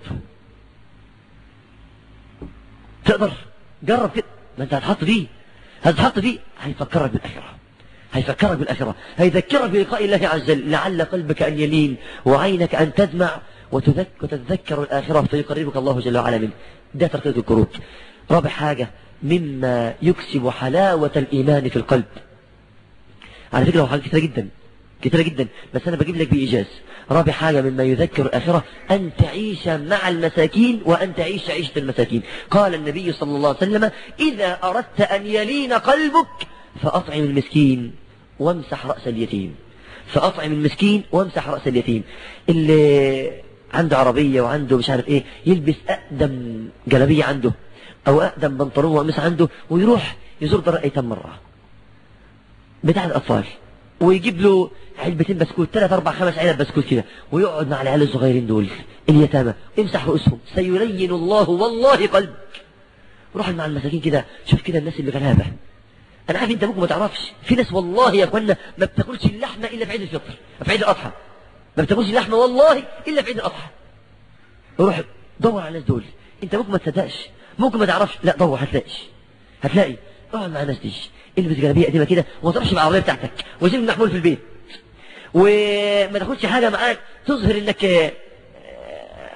تقدر جرب كده ما انت هتحط فيه هتحط فيه هيفكرك بالاخره هيفكرك بالاخره هيذكرك بلقاء الله عز وجل لعل قلبك ان يلين وعينك ان تدمع وتذك وتتذكر الاخره فيقربك الله جل وعلا منه ده ترقيه القلوب رابع حاجه مما يكسب حلاوه الايمان في القلب على فكره هو حاجات كتيره جدا كتيرة جدا بس أنا بجيب لك بإيجاز رابع حاجة مما يذكر الآخرة أن تعيش مع المساكين وأن تعيش عيشة المساكين قال النبي صلى الله عليه وسلم إذا أردت أن يلين قلبك فأطعم المسكين وامسح رأس اليتيم فأطعم المسكين وامسح رأس اليتيم اللي عنده عربية وعنده مش عارف ايه يلبس أقدم جلبية عنده أو أقدم بنطلون وقميص عنده ويروح يزور دار الأيتام مرة بتاع الأطفال ويجيب له علبتين بسكوت ثلاث اربع خمس علب بسكوت كده ويقعد مع العيال الصغيرين دول اليتامى امسح رؤوسهم سيلين الله والله قلبك روح مع المساكين كده شوف كده الناس اللي غلابه انا عارف انت ممكن ما تعرفش في ناس والله يا اخوانا ما بتاكلش اللحمه الا في عيد الفطر في عيد الاضحى ما بتاكلش اللحمه والله الا في عيد الاضحى روح دور على الناس دول انت ممكن ما تصدقش ممكن ما تعرفش لا دور هتلاقي هتلاقي اقعد مع الناس دي البس جلابيه قديمه كده وما تروحش بالعربيه بتاعتك وسيب المحمول في البيت وما تاخدش حاجه معاك تظهر انك آه،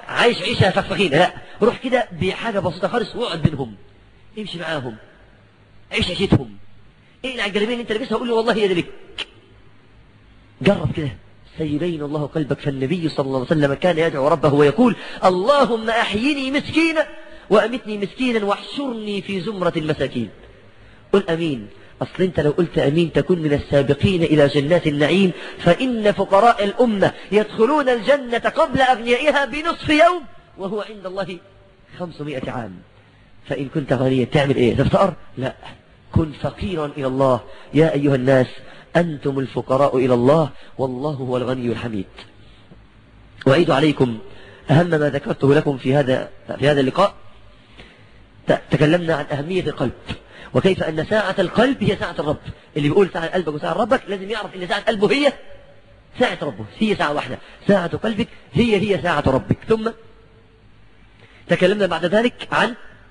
عايش عيشة فخفخينة لا روح كده بحاجة بسيطة خالص واقعد بينهم امشي معاهم عيش عيشتهم اقلع الجلابيه اللي انت لابسها وقول له والله هي دي لك جرب كده سيبين الله قلبك فالنبي صلى الله عليه وسلم كان يدعو ربه ويقول اللهم أحيني مسكينا وأمتني مسكينا واحشرني في زمرة المساكين قل أمين أصل أنت لو قلت أمين تكون من السابقين إلى جنات النعيم فإن فقراء الأمة يدخلون الجنة قبل أغنيائها بنصف يوم وهو عند الله خمسمائة عام فإن كنت غنيا تعمل إيه تفتقر لا كن فقيرا إلى الله يا أيها الناس أنتم الفقراء إلى الله والله هو الغني الحميد وأعيد عليكم أهم ما ذكرته لكم في هذا في هذا اللقاء تكلمنا عن أهمية القلب وكيف أن ساعة القلب هي ساعة الرب اللي بيقول ساعة قلبك وساعة ربك لازم يعرف أن ساعة قلبه هي ساعة ربه هي ساعة واحدة ساعة قلبك هي هي ساعة ربك ثم تكلمنا بعد ذلك عن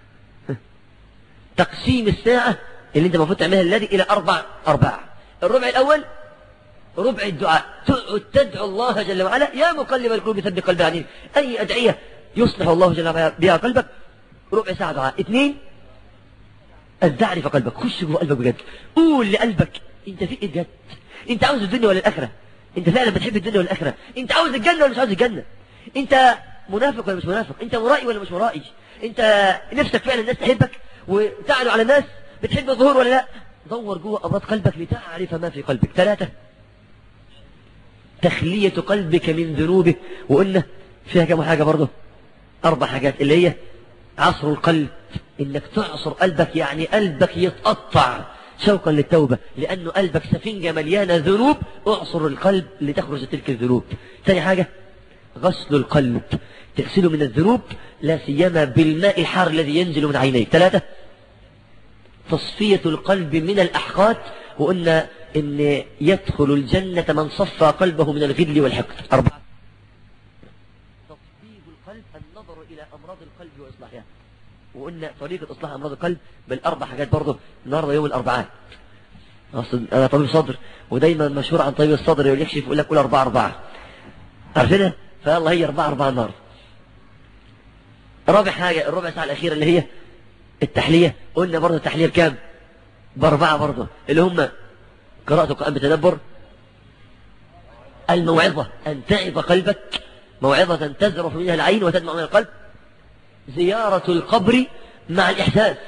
تقسيم الساعة اللي انت المفروض تعملها الذي إلى أربع أرباع الربع الأول ربع الدعاء تقعد تدعو الله جل وعلا يا مقلب القلوب ثبت قلبي عليك أي أدعية يصلح الله جل وعلا بها قلبك ربع ساعة دعاء اثنين أن تعرف قلبك خش جوه قلبك بجد قول لقلبك أنت في إيه بجد أنت عاوز الدنيا ولا الآخرة أنت فعلا بتحب الدنيا ولا الآخرة أنت عاوز الجنة ولا مش عاوز الجنة أنت منافق ولا مش منافق أنت مرائي ولا مش مرائي أنت نفسك فعلا الناس تحبك وتعلو على الناس بتحب الظهور ولا لا دور جوه أمراض قلبك لتعرف ما في قلبك ثلاثة تخلية قلبك من ذنوبه وقلنا فيها كم حاجة برضه أربع حاجات اللي هي عصر القلب إنك تعصر قلبك يعني قلبك يتقطع شوقا للتوبة لأنه قلبك سفنجة مليانة ذنوب اعصر القلب لتخرج تلك الذنوب ثاني حاجة غسل القلب تغسله من الذنوب لا سيما بالماء الحار الذي ينزل من عينيك ثلاثة تصفية القلب من الأحقاد وقلنا إن يدخل الجنة من صفى قلبه من الغل والحقد أربعة تطبيب القلب النظر إلى أمراض القلب وإصلاحها وقلنا طريقة إصلاح أمراض القلب بالأربع حاجات برضه النهارده يوم الأربعاء أصل أنا طبيب صدر ودايما مشهور عن طبيب الصدر يقول يكشف يقول لك قول أربعة أربعة عارفينها فيلا هي أربعة أربعة النهارده رابع حاجة الربع ساعة الأخيرة اللي هي التحلية قلنا برضه التحلية بكام بأربعة برضه اللي هم قراءة القرآن بتدبر الموعظة أن تعظ قلبك موعظة تزرف منها العين وتدمع من القلب زيارة القبر مع الإحساس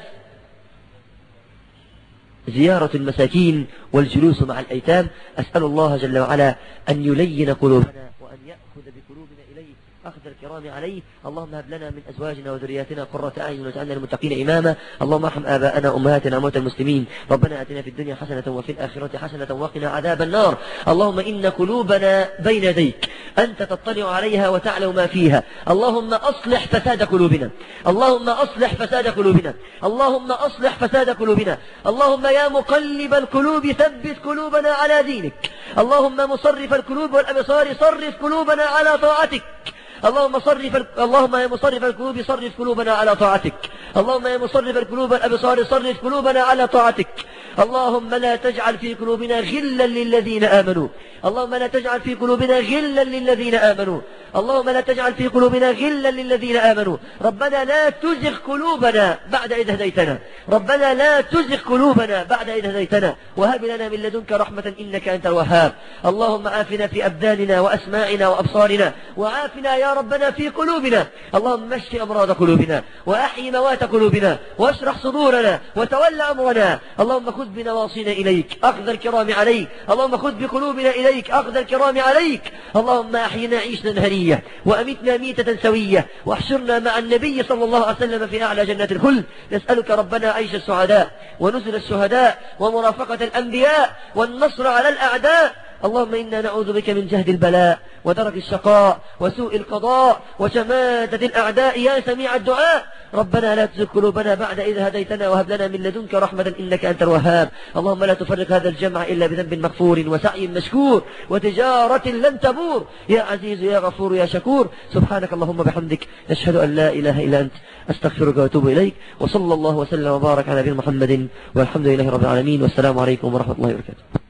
زيارة المساكين والجلوس مع الأيتام أسأل الله جل وعلا أن يلين قلوبنا وأن يأخذ بقلوبنا إليه أخذ الكرام عليه اللهم هب لنا من أزواجنا وذرياتنا قرة أعين واجعلنا للمتقين إماما اللهم ارحم آباءنا أمهاتنا وموت المسلمين ربنا آتنا في الدنيا حسنة وفي الآخرة حسنة وقنا عذاب النار اللهم إن قلوبنا بين يديك أنت تطلع عليها وتعلم ما فيها اللهم أصلح فساد قلوبنا اللهم أصلح فساد قلوبنا اللهم أصلح فساد قلوبنا اللهم يا مقلب القلوب ثبت قلوبنا على دينك اللهم مصرف القلوب والأبصار صرف قلوبنا على طاعتك اللهم صرف ال... اللهم يا مصرف القلوب صرف قلوبنا على طاعتك اللهم يا مصرف القلوب الأبصار صرف قلوبنا على طاعتك اللهم لا تجعل في قلوبنا غلا للذين آمنوا اللهم لا تجعل في قلوبنا غلا للذين آمنوا اللهم لا تجعل في قلوبنا غلا للذين آمنوا ربنا لا تزغ قلوبنا بعد إذ هديتنا ربنا لا تزغ قلوبنا بعد إذ هديتنا وهب لنا من لدنك رحمة إنك أنت الوهاب اللهم عافنا في أبداننا وأسماعنا وأبصارنا وعافنا يا ربنا في قلوبنا اللهم مشف أمراض قلوبنا وأحيي موات قلوبنا واشرح صدورنا وتول أمرنا اللهم خذ بنواصينا إليك أخذ الكرام عليك اللهم خذ بقلوبنا إليك أخذ الكرام عليك اللهم أحينا عيشنا هنية وأمتنا ميتة سوية واحشرنا مع النبي صلى الله عليه وسلم في أعلى جنات الخلد نسألك ربنا عيش السعداء ونزل الشهداء ومرافقة الأنبياء والنصر على الأعداء اللهم إنا نعوذ بك من جهد البلاء ودرك الشقاء وسوء القضاء وشماتة الأعداء يا سميع الدعاء ربنا لا تزغ قلوبنا بعد إذ هديتنا وهب لنا من لدنك رحمة إنك أنت الوهاب اللهم لا تفرق هذا الجمع إلا بذنب مغفور وسعي مشكور وتجارة لن تبور يا عزيز يا غفور يا شكور سبحانك اللهم بحمدك نشهد أن لا إله إلا أنت أستغفرك وأتوب إليك وصلى الله وسلم وبارك على نبينا محمد والحمد لله رب العالمين والسلام عليكم ورحمة الله وبركاته